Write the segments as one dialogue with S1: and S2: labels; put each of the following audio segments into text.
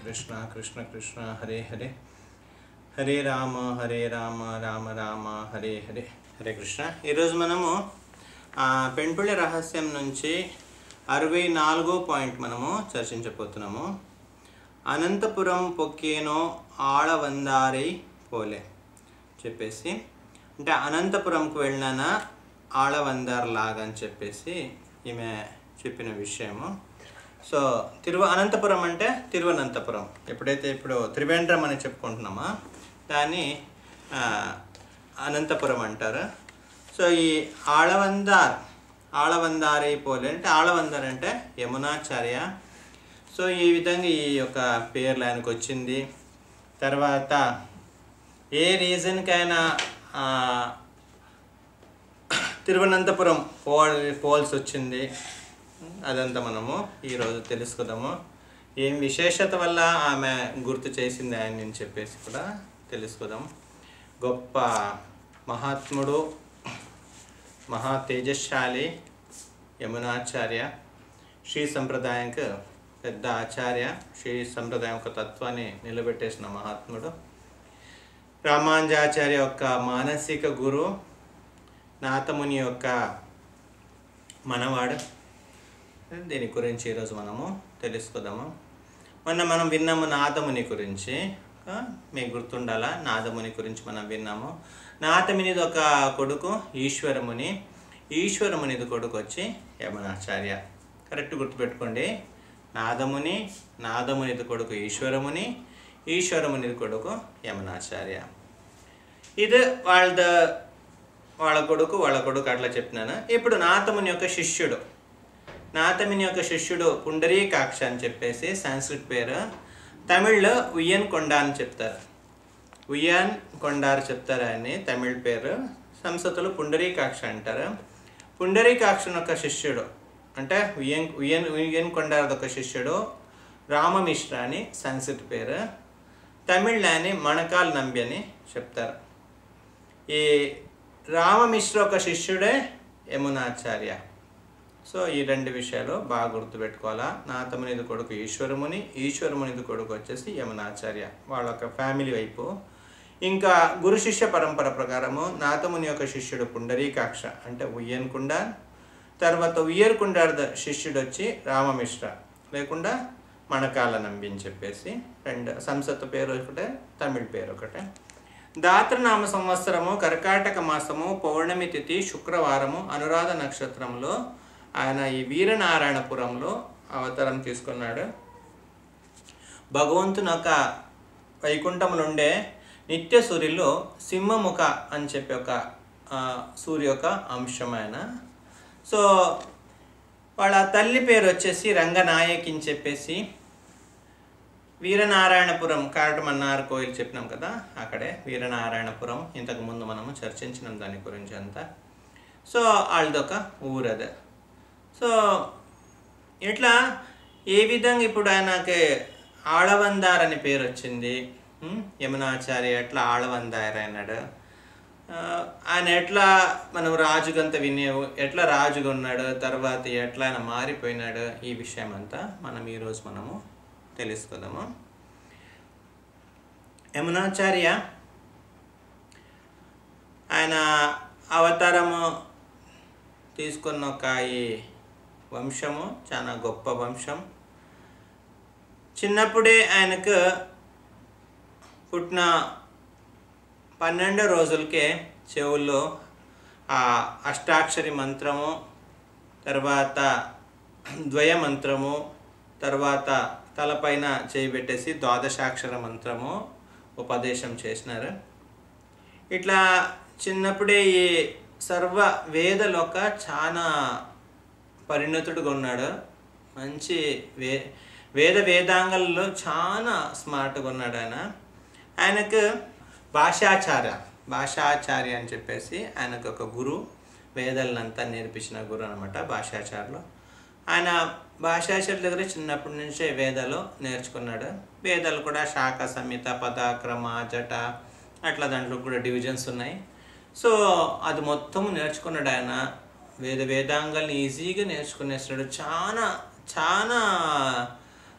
S1: కృష్ణ కృష్ణ కృష్ణ హరే హరే హరే రామ హరే రామ రామ రామ హరే హరే హరే కృష్ణ ఈరోజు మనము ఆ, పెంపుళ్ళ రహస్యం నుంచి అరవై నాలుగో పాయింట్ మనము చర్చించబోతున్నాము అనంతపురం పొక్కేనో ఆళవందారై పోలే చెప్పేసి అంటే అనంతపురంకు వెళ్ళిన ఆళవందార్ లాగా అని చెప్పేసి ఈమె చెప్పిన విషయము సో తిరువ అనంతపురం అంటే తిరువనంతపురం ఎప్పుడైతే ఇప్పుడు త్రివేంద్రం అని చెప్పుకుంటున్నామో దాన్ని ఆ, అనంతపురం అంటారు సో ఈ ఆళవందార్ ఆళవందారై పోలే అంటే ఆళవందార్ అంటే యమునాచార్య సో ఈ విధంగా ఈ యొక్క పేర్లు ఆయనకు వచ్చింది తర్వాత ఏ రీజన్కైనా ఆ, తిరువనంతపురం పోల్ పోల్స్ వచ్చింది అదంతా మనము ఈరోజు తెలుసుకుందాము ఏం విశేషత వల్ల ఆమె గుర్తు చేసింది ఆయన అని చెప్పేసి కూడా తెలుసుకుందాం గొప్ప మహాత్ముడు మహా తేజశాలి యమునాచార్య శ్రీ సంప్రదాయంకు పెద్ద ఆచార్య శ్రీ సంప్రదాయం యొక్క తత్వాన్ని నిలబెట్టేసిన మహాత్ముడు రామాంజాచార్య యొక్క మానసిక గురు నాతముని యొక్క మనవాడు దీని గురించి ఈరోజు మనము తెలుసుకుందాము మొన్న మనం విన్నాము నాదముని గురించి ఆ, మీకు గుర్తుండాలా నాదముని గురించి మనం విన్నాము నాదమునిది ఒక కొడుకు ఈశ్వరముని ఈశ్వరమునిది కొడుకు వచ్చి యమనాచార్య కరెక్ట్ గుర్తుపెట్టుకోండి నాదముని నాదమునిది కొడుకు ఈశ్వరముని ఈశ్వరమునిది కొడుకు యమనాచార్య ఇది వాళ్ళ వాళ్ళ కొడుకు వాళ్ళ కొడుకు అట్లా చెప్తున్నాను ఇప్పుడు నాతముని యొక్క శిష్యుడు నాతముని యొక్క శిష్యుడు పుండరీకాక్ష అని చెప్పేసి సంస్కృత్ పేరు తమిళ్లో ఉయ్యన్ కొండ అని చెప్తారు ఉయ్యాన్ కొండారు చెప్తారు ఆయన్ని తమిళ్ పేరు సంస్కృతంలో పుండరీకాక్ష అంటారు పుండరీకాక్షన్ యొక్క శిష్యుడు అంటే ఉయ్యన్ ఉయ్యన్ ఉయ్యన్ కొండారు ఒక శిష్యుడు రామమిశ్ర అని సంస్కృత్ పేరు తమిళ్లో అని మణకాల్ నంబి అని చెప్తారు ఈ రామమిశ్ర ఒక శిష్యుడే యమునాచార్య సో ఈ రెండు విషయాలు బాగా గుర్తుపెట్టుకోవాలా నాతమునిది కొడుకు ఈశ్వరముని ఈశ్వరమునిది కొడుకు వచ్చేసి యమునాచార్య వాళ్ళ యొక్క ఫ్యామిలీ వైపు ఇంకా గురు శిష్య పరంపర ప్రకారము నాతముని యొక్క శిష్యుడు పుండరీకాక్ష అంటే ఉయ్యన్ కుండాన్ తర్వాత ఉయ్యర్ కుండార్ద శిష్యుడు వచ్చి రామమిశ్ర లేకుండా మణకాల నంబి అని చెప్పేసి రెండు సంసత్ పేరు ఒకటే తమిళ్ పేరు ఒకటే దాత్రనామ సంవత్సరము కర్కాటక మాసము పౌర్ణమి తిథి శుక్రవారము అనురాధ నక్షత్రంలో ఆయన ఈ వీరనారాయణపురంలో అవతారం తీసుకున్నాడు భగవంతుని ఒక వైకుంఠములుండే నిత్య సూర్యులో సింహముఖ అని చెప్పి ఒక ఆ, సూర్య యొక్క అంశమైన సో వాళ్ళ తల్లి పేరు వచ్చేసి రంగనాయకి అని చెప్పేసి వీరనారాయణపురం కారటమన్నార్ కోయిల్ చెప్పినాం కదా అక్కడే వీరనారాయణపురం ఇంతకు ముందు మనము చర్చించినాం దాని గురించి అంతా సో వాళ్ళదొక ఊరు అది సో ఇట్లా ఏ విధంగా ఇప్పుడు ఆయనకి ఆళవందార్ అని పేరు వచ్చింది ఉం? యమునాచార్య ఎట్లా ఆళవందార్ అయినాడు ఆ, ఆయన ఎట్లా మనం రాజుగంత వినేవు ఎట్లా రాజుగా ఉన్నాడు తర్వాత ఎట్లా ఆయన మారిపోయినాడు ఈ విషయం అంతా మనం ఈరోజు మనము తెలుసుకుందాము యమునాచార్య ఆయన అవతారము తీసుకున్న ఒక ఈ వంశము చాలా గొప్ప వంశం చిన్నప్పుడే ఆయనకు పుట్టిన పన్నెండు రోజులకే చెవుల్లో ఆ అష్టాక్షరి మంత్రము తర్వాత ద్వయ మంత్రము తర్వాత తలపైన చేయి పెట్టేసి ద్వాదశాక్షర మంత్రము ఉపదేశం చేసినారు ఇట్లా చిన్నప్పుడే ఈ సర్వ వేదలోక చాలా పరిణతుడుగా ఉన్నాడు మంచి వే వేద వేదాంగాల్లో చాలా స్మార్ట్గా ఉన్నాడు ఆయన ఆయనకు భాషాచార్య భాషాచార్య అని చెప్పేసి ఆయనకు ఒక గురు వేదాలంతా నేర్పించిన గురు అనమాట భాషాచార్యులు ఆయన భాషాచార్యుల దగ్గర చిన్నప్పటి నుంచే వేదాలు నేర్చుకున్నాడు వేదాలు కూడా శాఖ సంహిత పదాక్రమ జట అట్లా దాంట్లో కూడా డివిజన్స్ ఉన్నాయి సో అది మొత్తం నేర్చుకున్నాడు ఆయన వేద వేదాంగాల్ని ఈజీగా నేర్చుకునేస్తాడు చాలా చాలా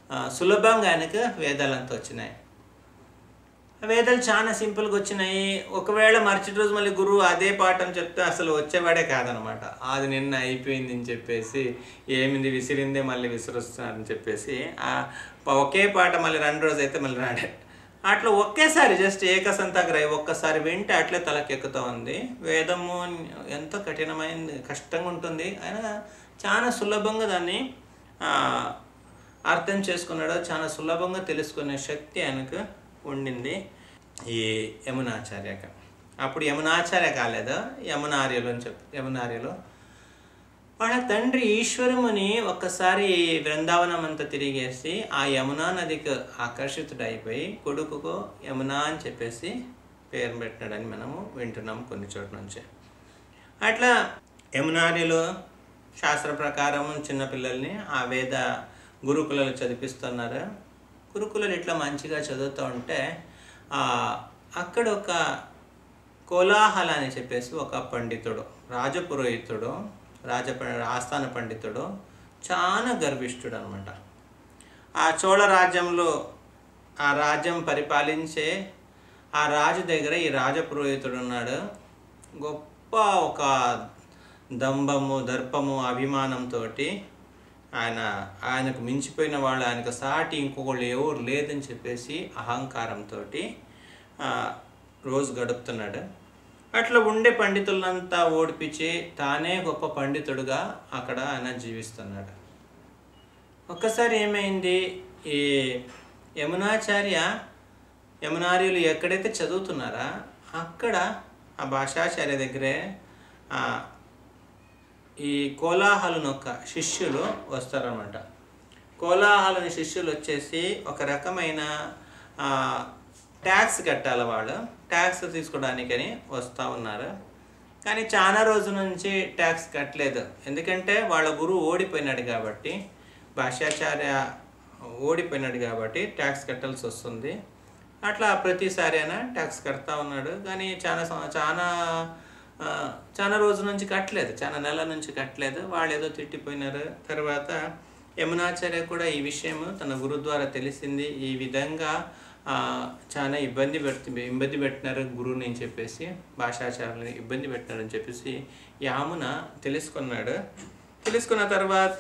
S1: ఆ, సులభంగా ఆయనకు వేదాలంతా వచ్చినాయి వేదాలు చాలా సింపుల్గా వచ్చినాయి ఒకవేళ మరుసటి రోజు మళ్ళీ గురువు అదే పాఠం చెప్తే అసలు వచ్చేవాడే కాదనమాట అది నిన్న అయిపోయింది అని చెప్పేసి ఏమింది విసిరిందే మళ్ళీ విసిరుస్తున్నారని చెప్పేసి ఆ ప- ఒకే పాట మళ్ళీ రెండు రోజు అయితే మళ్ళీ రాడే అట్లా ఒకేసారి జస్ట్ ఏకసంతాగ్రహి ఒక్కసారి వింటే అట్లే తలకెక్కుతూ ఉంది వేదము ఎంతో కఠినమైంది కష్టంగా ఉంటుంది అయినా చాలా సులభంగా దాన్ని ఆ, అర్థం చేసుకున్నాడు చాలా సులభంగా తెలుసుకునే శక్తి ఆయనకు ఉండింది ఈ యమునాచార్యక అప్పుడు యమునాచార్య కాలేదు యమునార్యలు అని చెప్పి యమునార్యలు వాళ్ళ తండ్రి ఈశ్వరముని ఒక్కసారి బృందావనం అంతా తిరిగేసి ఆ యమునా నదికి ఆకర్షితుడైపోయి కొడుకుకు యమునా అని చెప్పేసి పేరు పెట్టినాడని మనము వింటున్నాం కొన్ని చోట్ల నుంచి అట్లా యమునార్యులు శాస్త్ర ప్రకారం చిన్నపిల్లల్ని ఆ వేద గురుకులలో చదివిస్తున్నారు గురుకులలో ఇట్లా మంచిగా చదువుతూ ఉంటే ఆ, అక్కడ ఒక కోలాహల అని చెప్పేసి ఒక పండితుడు రాజపురోహితుడు రాజ ఆస్థాన పండితుడు చాలా గర్విష్ఠుడు అనమాట ఆ చోళ రాజ్యంలో ఆ రాజ్యం పరిపాలించే ఆ రాజు దగ్గర ఈ రాజపురోహితుడు ఉన్నాడు గొప్ప ఒక దంభము దర్పము అభిమానంతో ఆయన ఆయనకు మించిపోయిన వాళ్ళు ఆయనకు సాటి ఇంకొకళ్ళు ఎవరు లేదని చెప్పేసి అహంకారంతో రోజు గడుపుతున్నాడు అట్లా ఉండే పండితులంతా ఓడిపించి తానే గొప్ప పండితుడుగా అక్కడ ఆయన జీవిస్తున్నాడు ఒక్కసారి ఏమైంది ఈ యమునాచార్య యమునార్యులు ఎక్కడైతే చదువుతున్నారా అక్కడ ఆ భాషాచార్య దగ్గరే ఆ, ఈ కోలాహలను ఒక శిష్యులు వస్తారనమాట కోలాహలని శిష్యులు వచ్చేసి ఒక రకమైన ట్యాక్స్ కట్టాలి వాళ్ళు ట్యాక్స్ తీసుకోవడానికని వస్తూ ఉన్నారు కానీ చాలా రోజుల నుంచి ట్యాక్స్ కట్టలేదు ఎందుకంటే వాళ్ళ గురువు ఓడిపోయినాడు కాబట్టి భాష్యాచార్య ఓడిపోయినాడు కాబట్టి ట్యాక్స్ కట్టాల్సి వస్తుంది అట్లా ప్రతిసారి అయినా ట్యాక్స్ కడతా ఉన్నాడు కానీ చాలా సం- చాలా ఆ, చాలా రోజుల నుంచి కట్టలేదు చాలా నెలల నుంచి కట్టలేదు వాళ్ళు ఏదో తిట్టిపోయినారు తర్వాత యమునాచార్య కూడా ఈ విషయం తన గురు ద్వారా తెలిసింది ఈ విధంగా ఆ, చాలా ఇబ్బంది పెడుతు ఇబ్బంది పెట్టినారు గురువుని అని చెప్పేసి భాషాచార్యులని ఇబ్బంది పెట్టినారని చెప్పేసి యామున తెలుసుకున్నాడు తెలుసుకున్న తర్వాత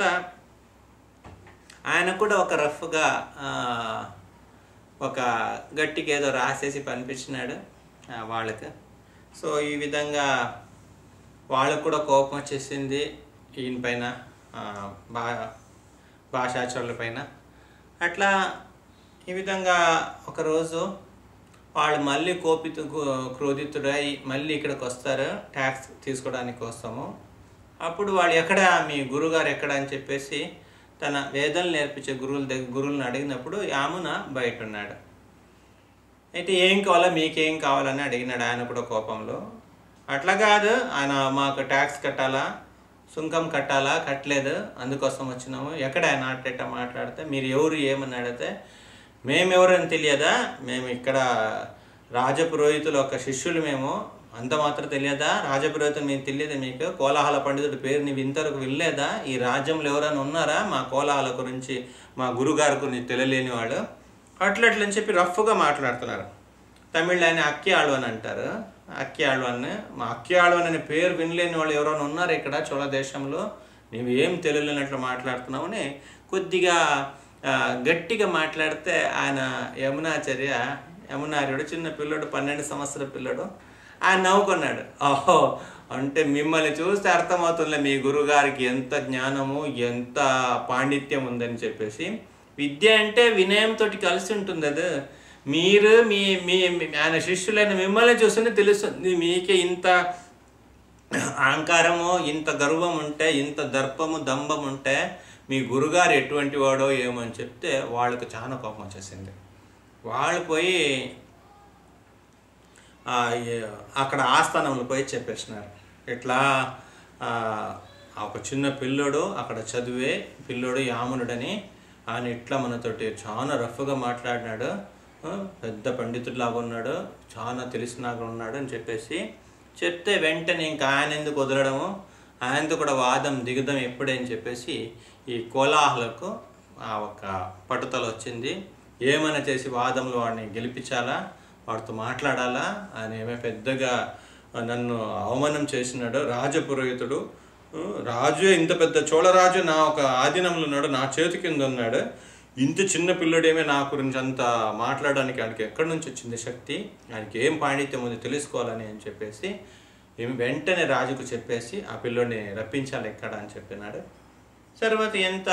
S1: ఆయన కూడా ఒక రఫ్గా ఆ, ఒక గట్టికి ఏదో రాసేసి పంపించినాడు ఆ, వాళ్ళకి సో ఈ విధంగా వాళ్ళకు కూడా కోపం వచ్చేసింది ఈయన పైన ఆ, బా భాషాచారుల పైన అట్లా ఈ విధంగా ఒకరోజు వాళ్ళు మళ్ళీ కోపితు క్రోధితుడై మళ్ళీ ఇక్కడికి వస్తారు ట్యాక్స్ తీసుకోవడానికి వస్తాము అప్పుడు వాళ్ళు ఎక్కడ మీ గురుగారు ఎక్కడ అని చెప్పేసి తన వేదనలు నేర్పించే గురువుల దగ్గర గురువులను అడిగినప్పుడు యామున బయట ఉన్నాడు అయితే ఏం కావాలా మీకేం కావాలని అడిగినాడు ఆయన కూడా కోపంలో అట్లా కాదు ఆయన మాకు ట్యాక్స్ కట్టాలా సుంకం కట్టాలా కట్టలేదు అందుకోసం వచ్చినాము ఎక్కడ ఆయన అట్టేట మాట్లాడితే మీరు ఎవరు ఏమని అడిగితే మేమెవరని తెలియదా మేము ఇక్కడ రాజపురోహితులు ఒక శిష్యులు మేము అంత మాత్రం తెలియదా రాజపురోహితులు మీకు తెలియదు మీకు కోలాహల పండితుడి పేరు నీవు ఇంతవరకు వినలేదా ఈ రాజ్యంలో ఎవరైనా ఉన్నారా మా కోలాహల గురించి మా గురుగారి గురించి తెలియలేని వాళ్ళు అట్లట్లని చెప్పి రఫ్గా మాట్లాడుతున్నారు తమిళ్ ఆయన అక్కి ఆళ్వన్ అంటారు అక్కి ఆళ్వన్ మా అక్కి ఆళ్వన్ అనే పేరు వినలేని వాళ్ళు ఎవరైనా ఉన్నారు ఇక్కడ చోళ దేశంలో నీవు ఏం తెలియలేనట్లు మాట్లాడుతున్నావు అని కొద్దిగా ఆ, గట్టిగా మాట్లాడితే ఆయన యమునాచార్య యమునార్యుడు చిన్న పిల్లడు పన్నెండు సంవత్సరాల పిల్లడు ఆయన నవ్వుకున్నాడు ఓహో అంటే మిమ్మల్ని చూస్తే అర్థమవుతుందిలే మీ గురుగారికి ఎంత జ్ఞానము ఎంత పాండిత్యం ఉందని చెప్పేసి విద్య అంటే వినయంతో కలిసి ఉంటుంది అది మీరు మీ మీ మీ- ఆయన శిష్యులైన మిమ్మల్ని చూస్తుంటే తెలుస్తుంది మీకే ఇంత అహంకారము ఇంత గర్వం ఉంటే ఇంత దర్పము దంభం ఉంటే మీ గురుగారు ఎటువంటి వాడో ఏమో అని చెప్తే వాళ్ళకి చాలా కోపం వచ్చేసింది వాళ్ళు పోయి ఆ, ఏ- అక్కడ ఆస్థానంలో పోయి చెప్పేసినారు ఇట్లా ఆ, ఒక చిన్న పిల్లోడు అక్కడ చదివే పిల్లోడు యామునుడని ఆయన ఇట్లా మనతోటి చాలా రఫ్గా మాట్లాడినాడు ఆ, పెద్ద పండితుడిలాగా ఉన్నాడు చాలా తెలిసినాగా ఉన్నాడు అని చెప్పేసి చెప్తే వెంటనే ఇంకా ఆయన ఎందుకు వదలడము ఆయనతో కూడా వాదం దిగుదాం ఎప్పుడే అని చెప్పేసి ఈ కోలాహలకు ఆ ఒక పట్టుదల వచ్చింది ఏమైనా చేసి వాదంలో వాడిని గెలిపించాలా వాడితో మాట్లాడాలా ఆయన ఏమే పెద్దగా నన్ను అవమానం చేసినాడు రాజపురోహితుడు ఆ, రాజు ఇంత పెద్ద చోళరాజు నా ఒక ఆధీనంలో ఉన్నాడు నా చేతి కింద ఉన్నాడు ఇంత చిన్న పిల్లడేమే నా గురించి అంత మాట్లాడడానికి ఆయనకి ఎక్కడి నుంచి వచ్చింది శక్తి ఆయనకి ఏం పాండిత్యం ఉంది తెలుసుకోవాలని అని చెప్పేసి ఏమి వెంటనే రాజుకు చెప్పేసి ఆ పిల్లోడిని రప్పించాలి ఎక్కడ అని చెప్పినాడు తర్వాత ఎంత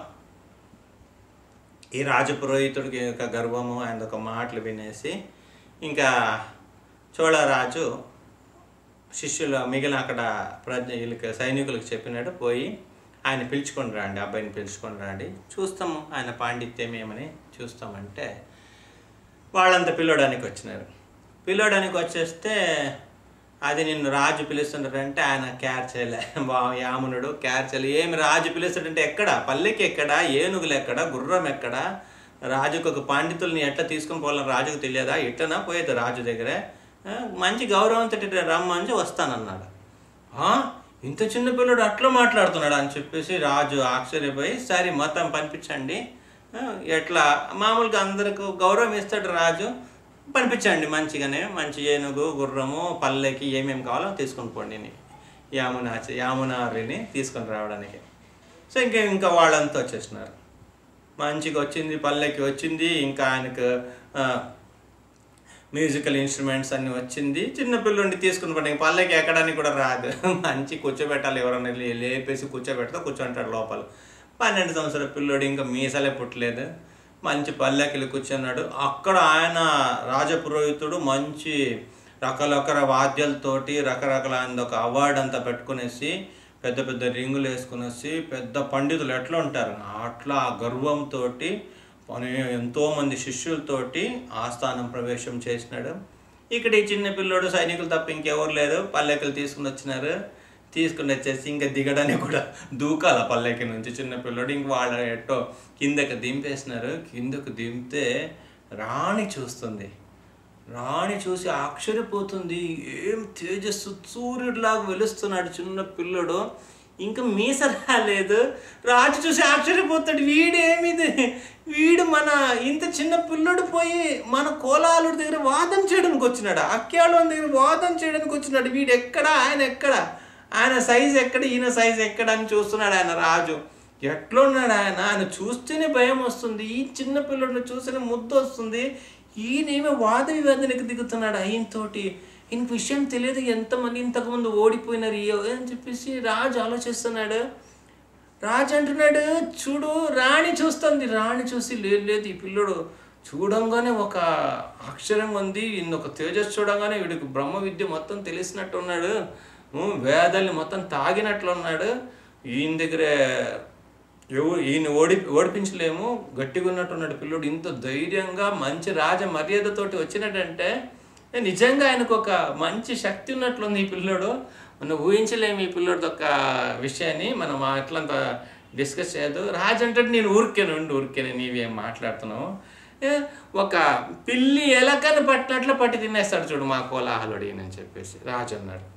S1: ఈ రాజపురోహితుడికి యొక్క గర్వము ఆయన ఒక మాటలు వినేసి ఇంకా చోళరాజు శిష్యులు మిగిలిన అక్కడ ప్రజ వీళ్ళకి సైనికులకు చెప్పినట్టు పోయి ఆయన పిలుచుకొని రండి అబ్బాయిని పిలుచుకొని రండి చూస్తాము ఆయన పాండిత్యం ఏమని చూస్తామంటే వాళ్ళంతా పిలవడానికి వచ్చినారు పిలవడానికి వచ్చేస్తే అది నిన్ను రాజు పిలుస్తుంటారంటే ఆయన క్యార్ చేయలే బా యామునుడు క్యార్ చేయలే ఏమి రాజు పిలుస్తాడంటే ఎక్కడ పల్లెకి ఎక్కడ ఏనుగులు ఎక్కడ గుర్రం ఎక్కడ రాజుకు ఒక పండితుల్ని ఎట్లా తీసుకొని పోవాలని రాజుకు తెలియదా ఇట్లనా పోయేది రాజు దగ్గరే ఆ, మంచి గౌరవంతో రమ్మని వస్తానన్నాడు "ఆ, ఇంత చిన్న పిల్లడు అట్లా మాట్లాడుతున్నాడు అని చెప్పేసి రాజు ఆశ్చర్యపోయి సరే మొత్తం పంపించండి ఆ, ఎట్లా మామూలుగా అందరికి గౌరవం ఇస్తాడు రాజు పంపించండి మంచిగానే మంచి ఏనుగు గుర్రము పల్లెకి ఏమేమి కావాలో తీసుకొని పోండి అని. యామున యామునారిని తీసుకొని రావడానికి సో ఇంకా ఇంకా వాళ్ళంతా వచ్చేసినారు మంచిగా వచ్చింది పల్లెకి వచ్చింది ఇంకా ఆయనకు ఆ, మ్యూజికల్ ఇన్స్ట్రుమెంట్స్ అన్ని వచ్చింది చిన్న పిల్లుండి తీసుకుని పడి పల్లెకి ఎక్కడానికి కూడా రాదు మంచి కూర్చోబెట్టాలి ఎవరైనా లే- లేపేసి కూర్చోబెడితే కూర్చోంటాడు లోపల పన్నెండు సంవత్సరాల పిల్లోడు ఇంకా మీసాలే పుట్టలేదు మంచి పల్లెకి కూర్చున్నాడు అక్కడ ఆయన రాజపురోహితుడు మంచి రకరకాల వాద్యాలతోటి రకరకాల ఆయన ఒక అవార్డు అంతా పెట్టుకునేసి పెద్ద పెద్ద రింగులు వేసుకునేసి పెద్ద పండితులు ఎట్లా ఉంటారు అట్లా ఆ గర్వంతో పని ఎంతో మంది శిష్యులతోటి ఆస్థానం ప్రవేశం చేసినాడు ఇక్కడ ఈ చిన్న పిల్లోడు సైనికులు తప్ప ఇంకెవరు లేరు పల్లెకులు తీసుకుని వచ్చినారు తీసుకుని వచ్చేసి ఇంకా దిగడానికి కూడా దూకాల పల్లెకి నుంచి చిన్న పిల్లోడు ఇంక వాళ్ళ ఎట్టో కిందకి దింపేసినారు కిందకు దింపితే రాణి చూస్తుంది రాణి చూసి ఆశ్చర్యపోతుంది ఏం తేజస్సు సూర్యుడిలాగా వెలుస్తున్నాడు చిన్న పిల్లడు ఇంకా మీస రాలేదు రాజు చూసి ఆశ్చర్యపోతాడు వీడేమిది వీడు మన ఇంత చిన్న పిల్లడు పోయి మన కోలాలుడి దగ్గర వాదం చేయడానికి వచ్చినాడు అక్యాడు దగ్గర వాదం చేయడానికి వచ్చినాడు వీడు ఎక్కడ ఆయన ఎక్కడ ఆయన సైజ్ ఎక్కడ ఈయన సైజ్ ఎక్కడ అని చూస్తున్నాడు ఆయన రాజు ఎట్లున్నాడు ఆయన ఆయన చూస్తేనే భయం వస్తుంది ఈ చిన్న పిల్లడిని చూస్తేనే ముద్దు వస్తుంది ఈయనేమో వాద వివాదానికి దిగుతున్నాడు ఆయనతోటి ఈయనకు విషయం తెలియదు ఎంతమంది ఇంతకుముందు ఓడిపోయినారు ఈ- అని చెప్పేసి రాజు ఆలోచిస్తున్నాడు రాజు అంటున్నాడు చూడు రాణి చూస్తుంది రాణి చూసి లేదు లేదు ఈ పిల్లడు చూడంగానే ఒక అక్షరం ఉంది ఈయన ఒక తేజస్ చూడంగానే వీడికి బ్రహ్మ విద్య మొత్తం తెలిసినట్టు ఉన్నాడు ఉం, వేదాల్ని మొత్తం తాగినట్లు ఉన్నాడు ఈయన దగ్గరే ఎవరు ఈయన ఓడి ఓడిపించలేము గట్టిగా ఉన్నట్టున్నాడు పిల్లోడు ఇంత ధైర్యంగా మంచి రాజ మర్యాదతోటి వచ్చినట్టంటే నిజంగా ఆయనకు ఒక మంచి శక్తి ఉన్నట్లుంది ఈ పిల్లోడు మనం ఊహించలేము ఈ పిల్లోడిది ఒక విషయాన్ని మనం అట్లంత డిస్కస్ చేయదు రాజు అంటే నేను ఊరికేను ఉండి ఊరికేనే నీవేం మాట్లాడుతున్నావు ఏ, ఒక పిల్లి ఎలకని పట్టినట్లు పట్టి తినేస్తాడు చూడు మా కోలాహలుడు ఈయనని చెప్పేసి రాజు అన్నాడు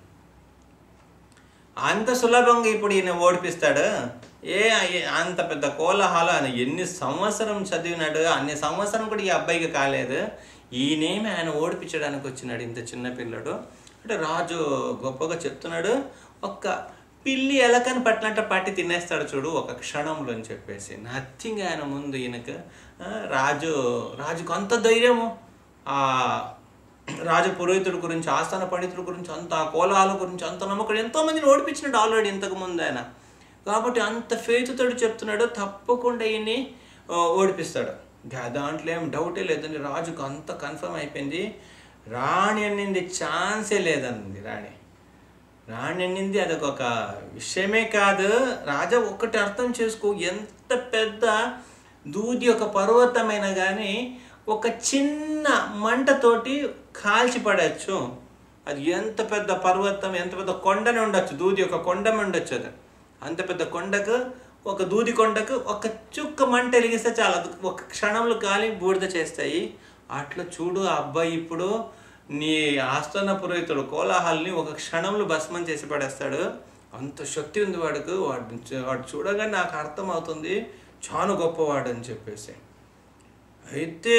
S1: అంత సులభంగా ఇప్పుడు ఈయన ఓడిపిస్తాడు ఏ ఏ- అంత పెద్ద కోలాహలం ఆయన ఎన్ని సంవత్సరం చదివినాడు అన్ని సంవత్సరం కూడా ఈ అబ్బాయికి కాలేదు ఈయనేమి ఆయన ఓడిపించడానికి వచ్చినాడు ఇంత చిన్న పిల్లడు అంటే రాజు గొప్పగా చెప్తున్నాడు ఒక్క పిల్లి ఎలకని పట్టినట్టు పట్టి తినేస్తాడు చూడు ఒక క్షణంలో అని చెప్పేసి నథింగ్ ఆయన ముందు ఈయనకు ఆ, రాజు రాజుకు అంత ధైర్యము ఆ రాజ పురోహితుడి గురించి ఆస్థాన పండితుడి గురించి అంత ఆ కోలాల గురించి అంత నమ్మకం ఎంతో మందిని ఓడిపించినాడు ఆల్రెడీ ఇంతకు ముందు ఆయన కాబట్టి అంత ఫేతుతోడు చెప్తున్నాడు తప్పకుండా ఈయన్ని ఆ, ఓడిపిస్తాడు దా- దాంట్లో ఏం డౌటే లేదండి రాజుకు అంత కన్ఫర్మ్ అయిపోయింది రాణి అనింది ఛాన్సే లేదన్నది రాణి రాణి అనింది అదొక విషయమే కాదు రాజా ఒక్కటి అర్థం చేసుకో ఎంత పెద్ద దూది ఒక పర్వతమైన కానీ ఒక చిన్న మంటతోటి కాల్చి పడవచ్చు అది ఎంత పెద్ద పర్వతం ఎంత పెద్ద కొండనే ఉండొచ్చు దూది ఒక కొండమే ఉండొచ్చు అది అంత పెద్ద కొండకు ఒక దూది కొండకు ఒక చుక్క మంట వెలిగిస్తే చాలా అది ఒక క్షణంలో గాలి బూడిద చేస్తాయి అట్లా చూడు ఆ అబ్బాయి ఇప్పుడు నీ ఆస్థాన పురోహితుడు కోలాహల్ని ఒక క్షణంలో భస్మం చేసి పడేస్తాడు అంత శక్తి ఉంది వాడికి వాడు వాడు చూడగానే నాకు అర్థమవుతుంది చాలా గొప్పవాడు అని చెప్పేసి అయితే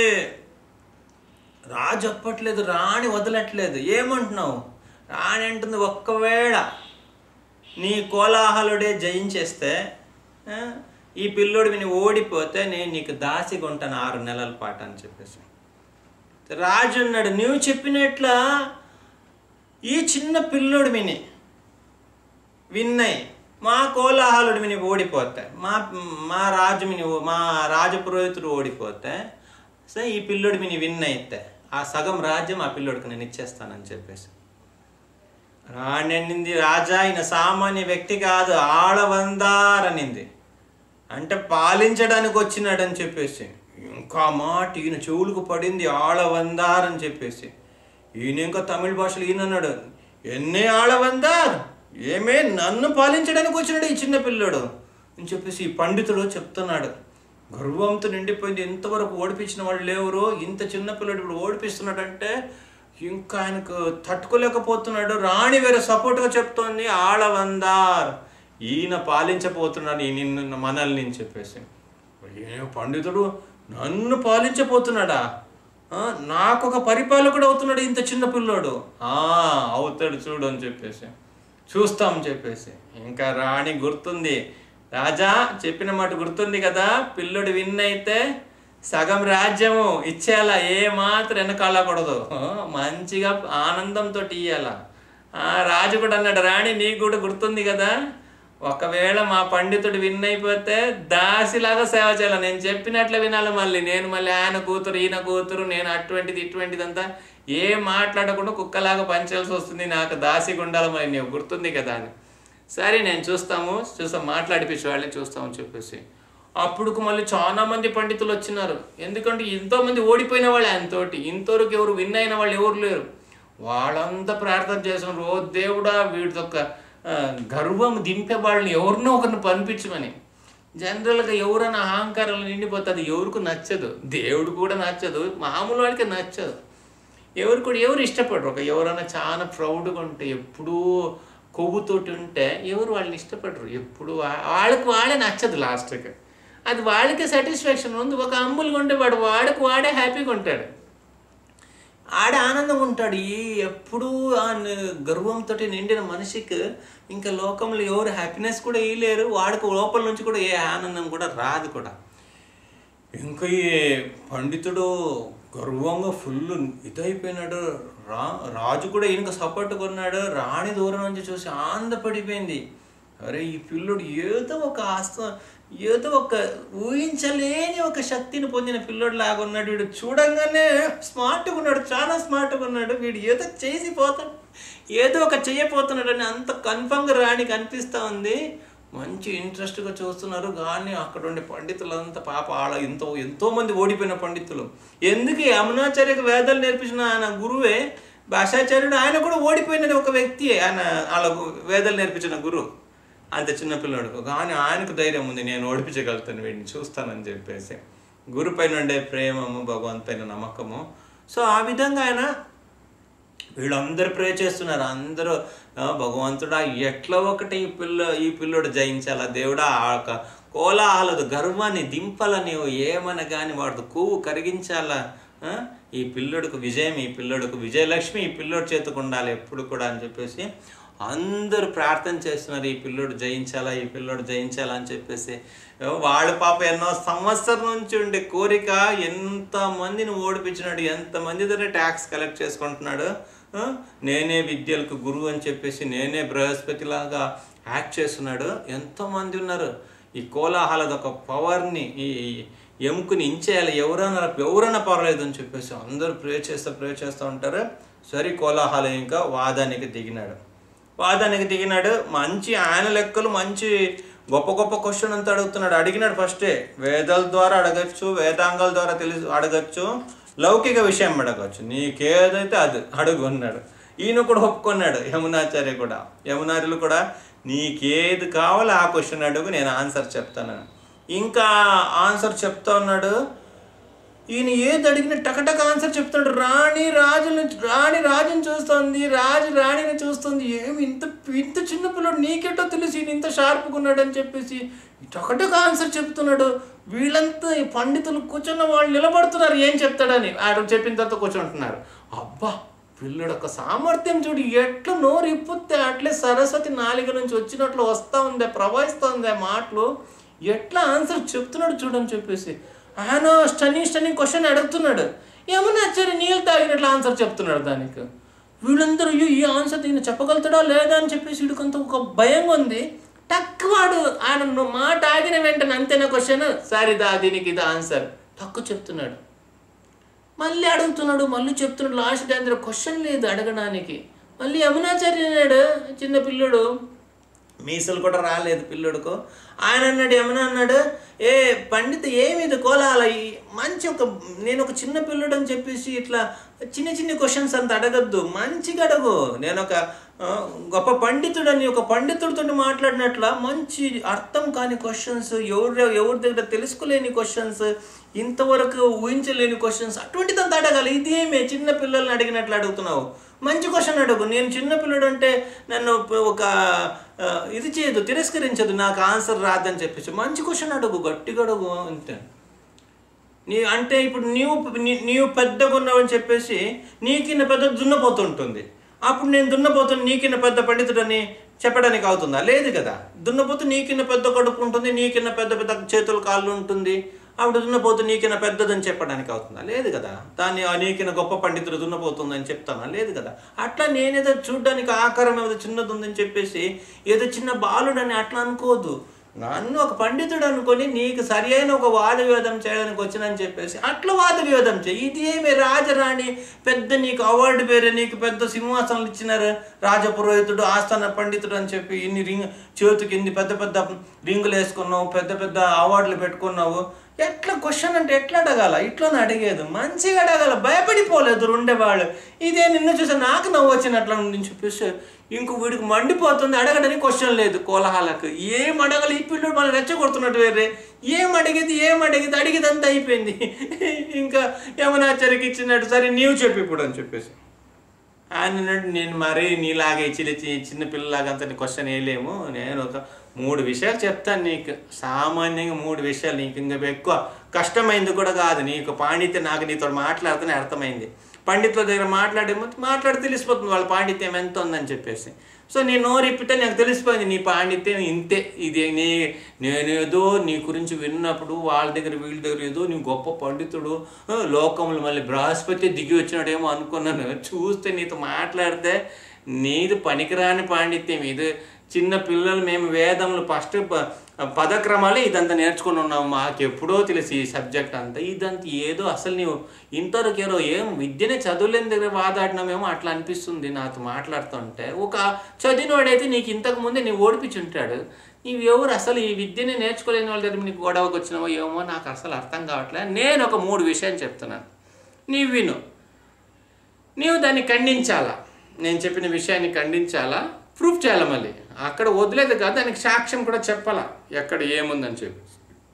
S1: రాజు చెప్పట్లేదు రాణి వదలట్లేదు ఏమంటున్నావు రాణి అంటుంది ఒక్కవేళ నీ కోలాహలుడే జయించేస్తే ఆ, ఈ పిల్లోడు విని ఓడిపోతే నేను నీకు దాసిగా ఉంటాను ఆరు నెలల పాటు అని చెప్పేసి రాజు అన్నాడు నువ్వు చెప్పినట్ల ఈ చిన్న పిల్లోడు విని విన్నయ్ మా కోలాహలుడు విని ఓడిపోతే మా మా రాజు విని ఓ- మా రాజపురోహితుడు ఓడిపోతే సో ఈ పిల్లోడు విని విన్ అయితే ఆ సగం రాజ్యం ఆ పిల్లోడికి నేను ఇచ్చేస్తానని చెప్పేసి రాణి అనింది రాజా ఈయన సామాన్య వ్యక్తి కాదు ఆళవందారనింది అంటే పాలించడానికి వచ్చినాడని చెప్పేసి ఇంకా మాట ఈయన చెవులకు పడింది ఆళవందార్ అని చెప్పేసి ఈయన ఇంకా తమిళ భాషలో ఈయన అన్నాడు ఎన్నే ఆళవందార్ ఏమే నన్ను పాలించడానికి వచ్చినాడు ఈ చిన్న పిల్లోడు అని చెప్పేసి ఈ పండితుడు చెప్తున్నాడు గర్వంతో నిండిపోయింది ఇంతవరకు ఓడిపించిన వాళ్ళు లేవరు ఇంత చిన్న పిల్లడు ఇప్పుడు ఓడిపిస్తున్నాడంటే ఇంకా ఆయనకు తట్టుకోలేకపోతున్నాడు రాణి వేరే సపోర్ట్గా చెప్తోంది ఆళవందార్ ఈయన పాలించబోతున్నాడు ఈ నిన్ను మనల్ని అని చెప్పేసి ఈయన పండితుడు నన్ను పాలించబోతున్నాడా ఆ, నాకు ఒక పరిపాలకుడు అవుతున్నాడు ఇంత చిన్న పిల్లోడు ఆ అవుతాడు చూడు అని చెప్పేసి చూస్తాం చెప్పేసి ఇంకా రాణి గుర్తుంది రాజా చెప్పిన మాట గుర్తుంది కదా పిల్లోడు విన్ అయితే సగం రాజ్యము ఇచ్చేయాలా ఏ మాత్రం వెనకాలకూడదు ఆ, మంచిగా ఆనందంతో ఇయ్యాల ఆ రాజు కూడా అన్నాడు రాణి నీకు కూడా గుర్తుంది కదా ఒకవేళ మా పండితుడు విన్ అయిపోతే దాసిలాగా సేవ చేయాలి నేను చెప్పినట్లే వినాలి మళ్ళీ నేను మళ్ళీ ఆయన కూతురు ఈయన కూతురు నేను అటువంటిది ఇటువంటిది అంతా ఏం మాట్లాడకుండా కుక్కలాగా పనిచేయాల్సి వస్తుంది నాకు దాసిగా ఉండాలి మరి నీకు గుర్తుంది కదా అని సరే నేను చూస్తాము చూస్తాం మాట్లాడిపించి వాళ్ళని చూస్తామని చెప్పేసి అప్పుడు మళ్ళీ చాలా మంది పండితులు వచ్చినారు ఎందుకంటే ఎంతో మంది ఓడిపోయిన వాళ్ళు ఆయనతోటి ఇంతవరకు ఎవరు విన్ అయిన వాళ్ళు ఎవరు లేరు వాళ్ళంతా ప్రార్థన చేస్తున్నారు ఓ దేవుడా వీడిదొక్క ఆ, గర్వం దింపే వాళ్ళని ఎవరినో ఒకరిని పంపించమని జనరల్గా ఎవరైనా అహంకారాలు నిండిపోతే అది ఎవరికి నచ్చదు దేవుడు కూడా నచ్చదు మామూలు వాళ్ళకి నచ్చదు ఎవరు కూడా ఎవరు ఇష్టపడరు ఒక ఎవరైనా చాలా ప్రౌడ్గా ఉంటే ఎప్పుడూ కొవ్వుతోటి ఉంటే ఎవరు వాళ్ళని ఇష్టపడరు ఎప్పుడు వా- వాళ్ళకి వాళ్ళే నచ్చదు లాస్ట్కి అది వాళ్ళకే సాటిస్ఫాక్షన్ ఉంది ఒక అమ్ములుగా ఉంటే వాడు వాడికి వాడే హ్యాపీగా ఉంటాడు ఆడ ఆనందంగా ఉంటాడు ఈ ఎప్పుడూ ఆ న- గర్వంతో నిండిన మనిషికి ఇంకా లోకంలో ఎవరు హ్యాపీనెస్ కూడా ఇయ్యలేరు వాడికి లోపల నుంచి కూడా ఏ ఆనందం కూడా రాదు కూడా ఇంకా ఈ పండితుడు గర్వంగా ఫుల్ ఇదైపోయినాడు రా రాజు కూడా ఈయనకు సపోర్ట్ కొన్నాడు రాణి దూరం నుంచి చూసి ఆనందపడిపోయింది అరే ఈ పిల్లోడు ఏదో ఒక ఆస్త ఏదో ఒక ఊహించలేని ఒక శక్తిని పొందిన పిల్లోడు లాగా ఉన్నాడు వీడు చూడంగానే స్మార్ట్గా ఉన్నాడు చాలా స్మార్ట్గా ఉన్నాడు వీడు ఏదో చేసి పోతాడు ఏదో ఒక చెయ్యపోతున్నాడు అని అంత కన్ఫర్మ్గా రాణి కనిపిస్తూ ఉంది మంచి ఇంట్రెస్ట్గా చూస్తున్నారు కానీ అక్కడ ఉండే పండితులంతా పాప ఆడ ఎంతో ఎంతో మంది ఓడిపోయిన పండితులు ఎందుకు ఈ అమనాచార్యకు వేదాలు నేర్పించిన ఆయన గురువే భాషాచార్యుడు ఆయన కూడా ఓడిపోయినది ఒక వ్యక్తి ఆయన వాళ్ళకు వేదాలు నేర్పించిన గురువు అంత చిన్న పిల్లడు కానీ ఆయనకు ధైర్యం ఉంది నేను ఓడిపించగలుగుతాను వీడిని చూస్తానని చెప్పేసి గురు పైన ఉండే ప్రేమము భగవంత్ పైన నమ్మకము సో ఆ విధంగా ఆయన వీళ్ళందరూ ప్రే చేస్తున్నారు అందరూ "ఆ, భగవంతుడా ఎట్లా ఒకటి ఈ పిల్ల ఈ పిల్లోడు జయించాలా దేవుడా ఆ యొక్క కోలాహలదు గర్వాన్ని దింపాల నీవు ఏమన కానీ వాడు కొవ్వు కరిగించాలా ఆ? ఈ పిల్లోడికి విజయం ఈ పిల్లోడికి విజయలక్ష్మి ఈ పిల్లోడి చేతికి ఉండాలి ఎప్పుడు కూడా అని చెప్పేసి అందరూ ప్రార్థన చేస్తున్నారు ఈ పిల్లోడు జయించాలా ఈ పిల్లోడు జయించాలా అని చెప్పేసి వాళ్ళ పాప ఎన్నో సంవత్సరం నుంచి ఉండే కోరిక ఎంత మందిని ఓడిపించినాడు ఎంత మంది దగ్గర ట్యాక్స్ కలెక్ట్ చేసుకుంటున్నాడు ఆ? నేనే విద్యలకు గురువు అని చెప్పేసి నేనే బృహస్పతిలాగా యాక్ట్ చేస్తున్నాడు ఎంతో మంది ఉన్నారు ఈ కోలాహలది ఒక పవర్ని ఈ ఎముకని ఇంచేయాలి ఎవరైనా ఎవరైనా పర్వాలేదు అని చెప్పేసి అందరూ ప్రే చేస్తూ ప్రే చేస్తూ ఉంటారు సరే కోలాహల ఇంకా వాదానికి దిగినాడు వాదానికి దిగినాడు మంచి ఆయన లెక్కలు మంచి గొప్ప గొప్ప క్వశ్చన్ అంతా అడుగుతున్నాడు అడిగినాడు ఫస్టే వేదాల ద్వారా అడగచ్చు వేదాంగాల ద్వారా తెలిసి అడగచ్చు లౌకిక విషయం అడగచ్చు నీకేదైతే అది అడుగు అన్నాడు ఈయన కూడా ఒప్పుకున్నాడు యమునాచార్య కూడా యమునార్యులు కూడా నీకేది కావాలో ఆ క్వశ్చన్ అడుగు నేను ఆన్సర్ చెప్తాను ఇంకా ఆన్సర్ చెప్తా ఉన్నాడు ఈయన ఏది అడిగిన టకటక ఆన్సర్ చెప్తున్నాడు రాణి రాజుని రాణి రాజుని చూస్తుంది రాజు రాణిని చూస్తుంది ఏమి ఇంత ఇంత చిన్న పిల్లడు నీకెటో తెలిసి ఈయన ఇంత షార్ప్గా ఉన్నాడు అని చెప్పేసి టకటక ఆన్సర్ చెప్తున్నాడు వీళ్ళంతా ఈ పండితులు కూర్చున్న వాళ్ళు నిలబడుతున్నారు ఏం చెప్తాడని ఆడ చెప్పిన తర్వాత కూర్చుంటున్నారు అబ్బా పిల్లడు ఒక సామర్థ్యం చూడు ఎట్లా నోరు ఇప్పుతే అట్లే సరస్వతి నాలుక నుంచి వచ్చినట్లు వస్తా ఉందే ప్రవహిస్తూ ఉందే మాటలు ఎట్లా ఆన్సర్ చెప్తున్నాడు చూడని చెప్పేసి ఆయన స్టనింగ్ స్టనింగ్ క్వశ్చన్ అడుగుతున్నాడు ఏమన్నా సరే నీళ్ళు తాగినట్లు ఆన్సర్ చెప్తున్నాడు దానికి వీళ్ళందరూ "అయ్యో, ఈ ఆన్సర్ ఈయన చెప్పగలుగుతాడా లేదా అని చెప్పేసి వీడికంత ఒక భయం ఉంది టక్ వాడు ఆయన ను- మాట ఆగిన వెంటనే అంతేనా క్వశ్చన్ సరే దా దీనికి ఇది ఆన్సర్ టక్కు చెప్తున్నాడు మళ్ళీ అడుగుతున్నాడు మళ్ళీ చెప్తున్నాడు లాస్ట్ టైం క్వశ్చన్ లేదు అడగడానికి మళ్ళీ యమునాచార్య అన్నాడు చిన్న పిల్లడు మీసలు కూడా రాలేదు పిల్లడుకు ఆయన అన్నాడు ఏమన్నా అన్నాడు ఏ పండిత ఏమి ఇది కోలాల ఈ మంచి ఒక నేను ఒక చిన్న పిల్లడు అని చెప్పేసి ఇట్లా చిన్న చిన్న క్వశ్చన్స్ అంత అడగద్దు మంచిగా అడగు నేను ఒక ఆ, గొప్ప పండితుడని ఒక పండితుడితో మాట్లాడినట్ల మంచి అర్థం కాని క్వశ్చన్స్ ఎవరు ఎవరి దగ్గర తెలుసుకోలేని క్వశ్చన్స్ ఇంతవరకు ఊహించలేని క్వశ్చన్స్ అటువంటిదంతా అడగాలి ఇదేమే చిన్న పిల్లల్ని అడిగినట్లు అడుగుతున్నావు మంచి క్వశ్చన్ అడుగు నేను చిన్న పిల్లడు అంటే నన్ను ఒక ఆ, ఇది చేయదు తిరస్కరించదు నాకు ఆన్సర్ రాదని చెప్పేసి మంచి క్వశ్చన్ అడుగు గట్టిగా అడుగు అంతే నీ అంటే ఇప్పుడు నీవు నీ- నీవు పెద్దగా ఉన్నావని చెప్పేసి నీకిన్న పెద్ద దున్నపోతుంటుంది అప్పుడు నేను దున్నపోతున్న నీకిన్న పెద్ద పండితుడని చెప్పడానికి అవుతుందా లేదు కదా దున్నపోతు నీకిన్న పెద్ద కడుపు ఉంటుంది నీకిన్న పెద్ద పెద్ద చేతులు కాళ్ళు ఉంటుంది అప్పుడు దున్నపోతు నీకిన్న పెద్దదని చెప్పడానికి అవుతుందా లేదు కదా దాన్ని "ఆ, నీకిన్న గొప్ప పండితుడు దున్నపోతుందని చెప్తానా లేదు కదా అట్లా నేనేదో చూడ్డానికి ఆకారం ఏదో చిన్నది ఉందని చెప్పేసి ఏదో చిన్న బాలుడని అట్లా అనుకోవద్దు నన్ను ఒక పండితుడు అనుకొని నీకు సరి అయిన ఒక వాద వివాదం చేయడానికి వచ్చినని చెప్పేసి అట్లా వాద వివాదం చేయి ఇది ఏమి రాజరాణి పెద్ద నీకు అవార్డు పేరు నీకు పెద్ద సింహాసనాలు ఇచ్చినారు రాజపురోహితుడు ఆస్థాన పండితుడు అని చెప్పి ఇన్ని రింగ్ చేతికి ఇన్ని పెద్ద పెద్ద రింగులు వేసుకున్నావు పెద్ద పెద్ద అవార్డులు పెట్టుకున్నావు ఎట్లా క్వశ్చన్ అంటే ఎట్లా అడగాల ఇట్లా అడిగేది మంచిగా అడగాల భయపడిపోలేదు ఉండేవాళ్ళు ఇదే నిన్ను చూసి నాకు నవ్వు వచ్చినట్లు ఉంది చెప్పేసి ఇంకో వీడికి మండిపోతుంది అడగడానికి క్వశ్చన్ లేదు కోలాహలకు ఏం అడగాలి ఈ పిల్లడు మనం రెచ్చగొడుతున్నట్టు వేరే ఏం అడిగేది ఏం అడిగేది అడిగేది అంతా అయిపోయింది ఇంకా యమునాచారికి ఇచ్చినట్టు సరే నీవు చెప్పు ఇప్పుడు అని చెప్పేసి ఆయన అన్నాడు నేను మరీ నీలాగా చిన్న చిన్న పిల్లలాగా అంత క్వశ్చన్ వేయలేము నేను ఒక మూడు విషయాలు చెప్తాను నీకు సామాన్యంగా మూడు విషయాలు నీకు ఇంకా ఎక్కువ కష్టమైంది కూడా కాదు నీకు పాండిత్యం నాకు నీతో మాట్లాడితేనే అర్థమైంది పండితుల దగ్గర మాట్లాడే ముందు మాట్లాడి తెలిసిపోతుంది వాళ్ళ పాండిత్యం ఎంత ఉందని చెప్పేసి సో నీ నోరు ఇప్పితే నాకు తెలిసిపోయింది నీ పాండిత్యం ఇంతే ఇది నీ నేనేదో నీ గురించి విన్నప్పుడు వాళ్ళ దగ్గర వీళ్ళ దగ్గర ఏదో నీ గొప్ప పండితుడు ఆ, లోకంలో మళ్ళీ బృహస్పతి దిగి వచ్చినాడేమో అనుకున్నాను చూస్తే నీతో మాట్లాడితే నీది పనికిరాని పాండిత్యం ఇది చిన్న పిల్లలు మేము వేదములు ఫస్ట్ పదక్రమాలే ఇదంతా నేర్చుకుని ఉన్నాము మాకు ఎప్పుడో తెలిసి ఈ సబ్జెక్ట్ అంతా ఇదంతా ఏదో అసలు నీవు ఇంతవరకు ఏదో ఏం విద్యనే చదువులేని దగ్గర వాదాడినామేమో అట్లా అనిపిస్తుంది నాతో మాట్లాడుతుంటే ఒక చదివినవాడైతే నీకు ఇంతకు ముందే నీ ఓడిపించుంటాడు నీవు ఎవరు అసలు ఈ విద్యని నేర్చుకోలేని వాళ్ళ దగ్గర నీకు గొడవకు వచ్చినావో ఏమో నాకు అసలు అర్థం కావట్లేదు నేను ఒక మూడు విషయాలు చెప్తున్నాను నీవు విను నీవు దాన్ని ఖండించాలా నేను చెప్పిన విషయాన్ని ఖండించాలా ప్రూఫ్ చేయాలి మళ్ళీ అక్కడ వదిలేదు కాదు దానికి సాక్ష్యం కూడా చెప్పాలా ఎక్కడ ఏముందని చెప్పి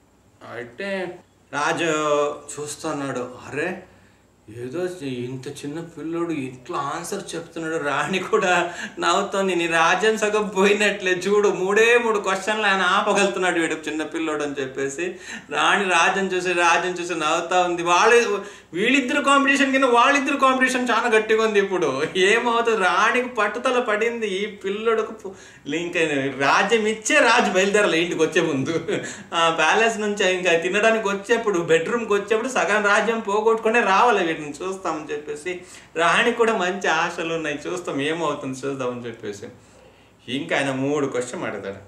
S1: అయితే రాజు చూస్తున్నాడు అరే ఏదో ఇంత చిన్న పిల్లోడు ఇట్లా ఆన్సర్ చెప్తున్నాడు రాణి కూడా నవ్వుతోంది నీ రాజ్యం సగం పోయినట్లే చూడు మూడే మూడు క్వశ్చన్లు ఆయన ఆపగలుగుతున్నాడు వీడు చిన్న పిల్లోడు అని చెప్పేసి రాణి రాజ్యం చూసి రాజ్యం చూసి నవ్వుతా ఉంది వాళ్ళు వీళ్ళిద్దరు కాంపిటీషన్ కింద వాళ్ళిద్దరు కాంపిటీషన్ చాలా గట్టిగా ఉంది ఇప్పుడు ఏమవుతుంది రాణికి పట్టుదల పడింది ఈ పిల్లడుకు పు- ఇంకా రాజ్యం ఇచ్చే రాజు బయలుదేరాలి ఇంటికి వచ్చే ముందు ఆ ప్యాలెస్ నుంచి ఇంకా తినడానికి వచ్చేప్పుడు బెడ్రూమ్కి వచ్చేప్పుడు సగం రాజ్యం పోగొట్టుకునే రావాలి వీటిని చూస్తామని చెప్పేసి రాణి కూడా మంచి ఆశలు ఉన్నాయి చూస్తాం ఏమవుతుంది చూద్దామని చెప్పేసి ఇంకా ఆయన మూడు క్వశ్చన్ అడుగుతాడు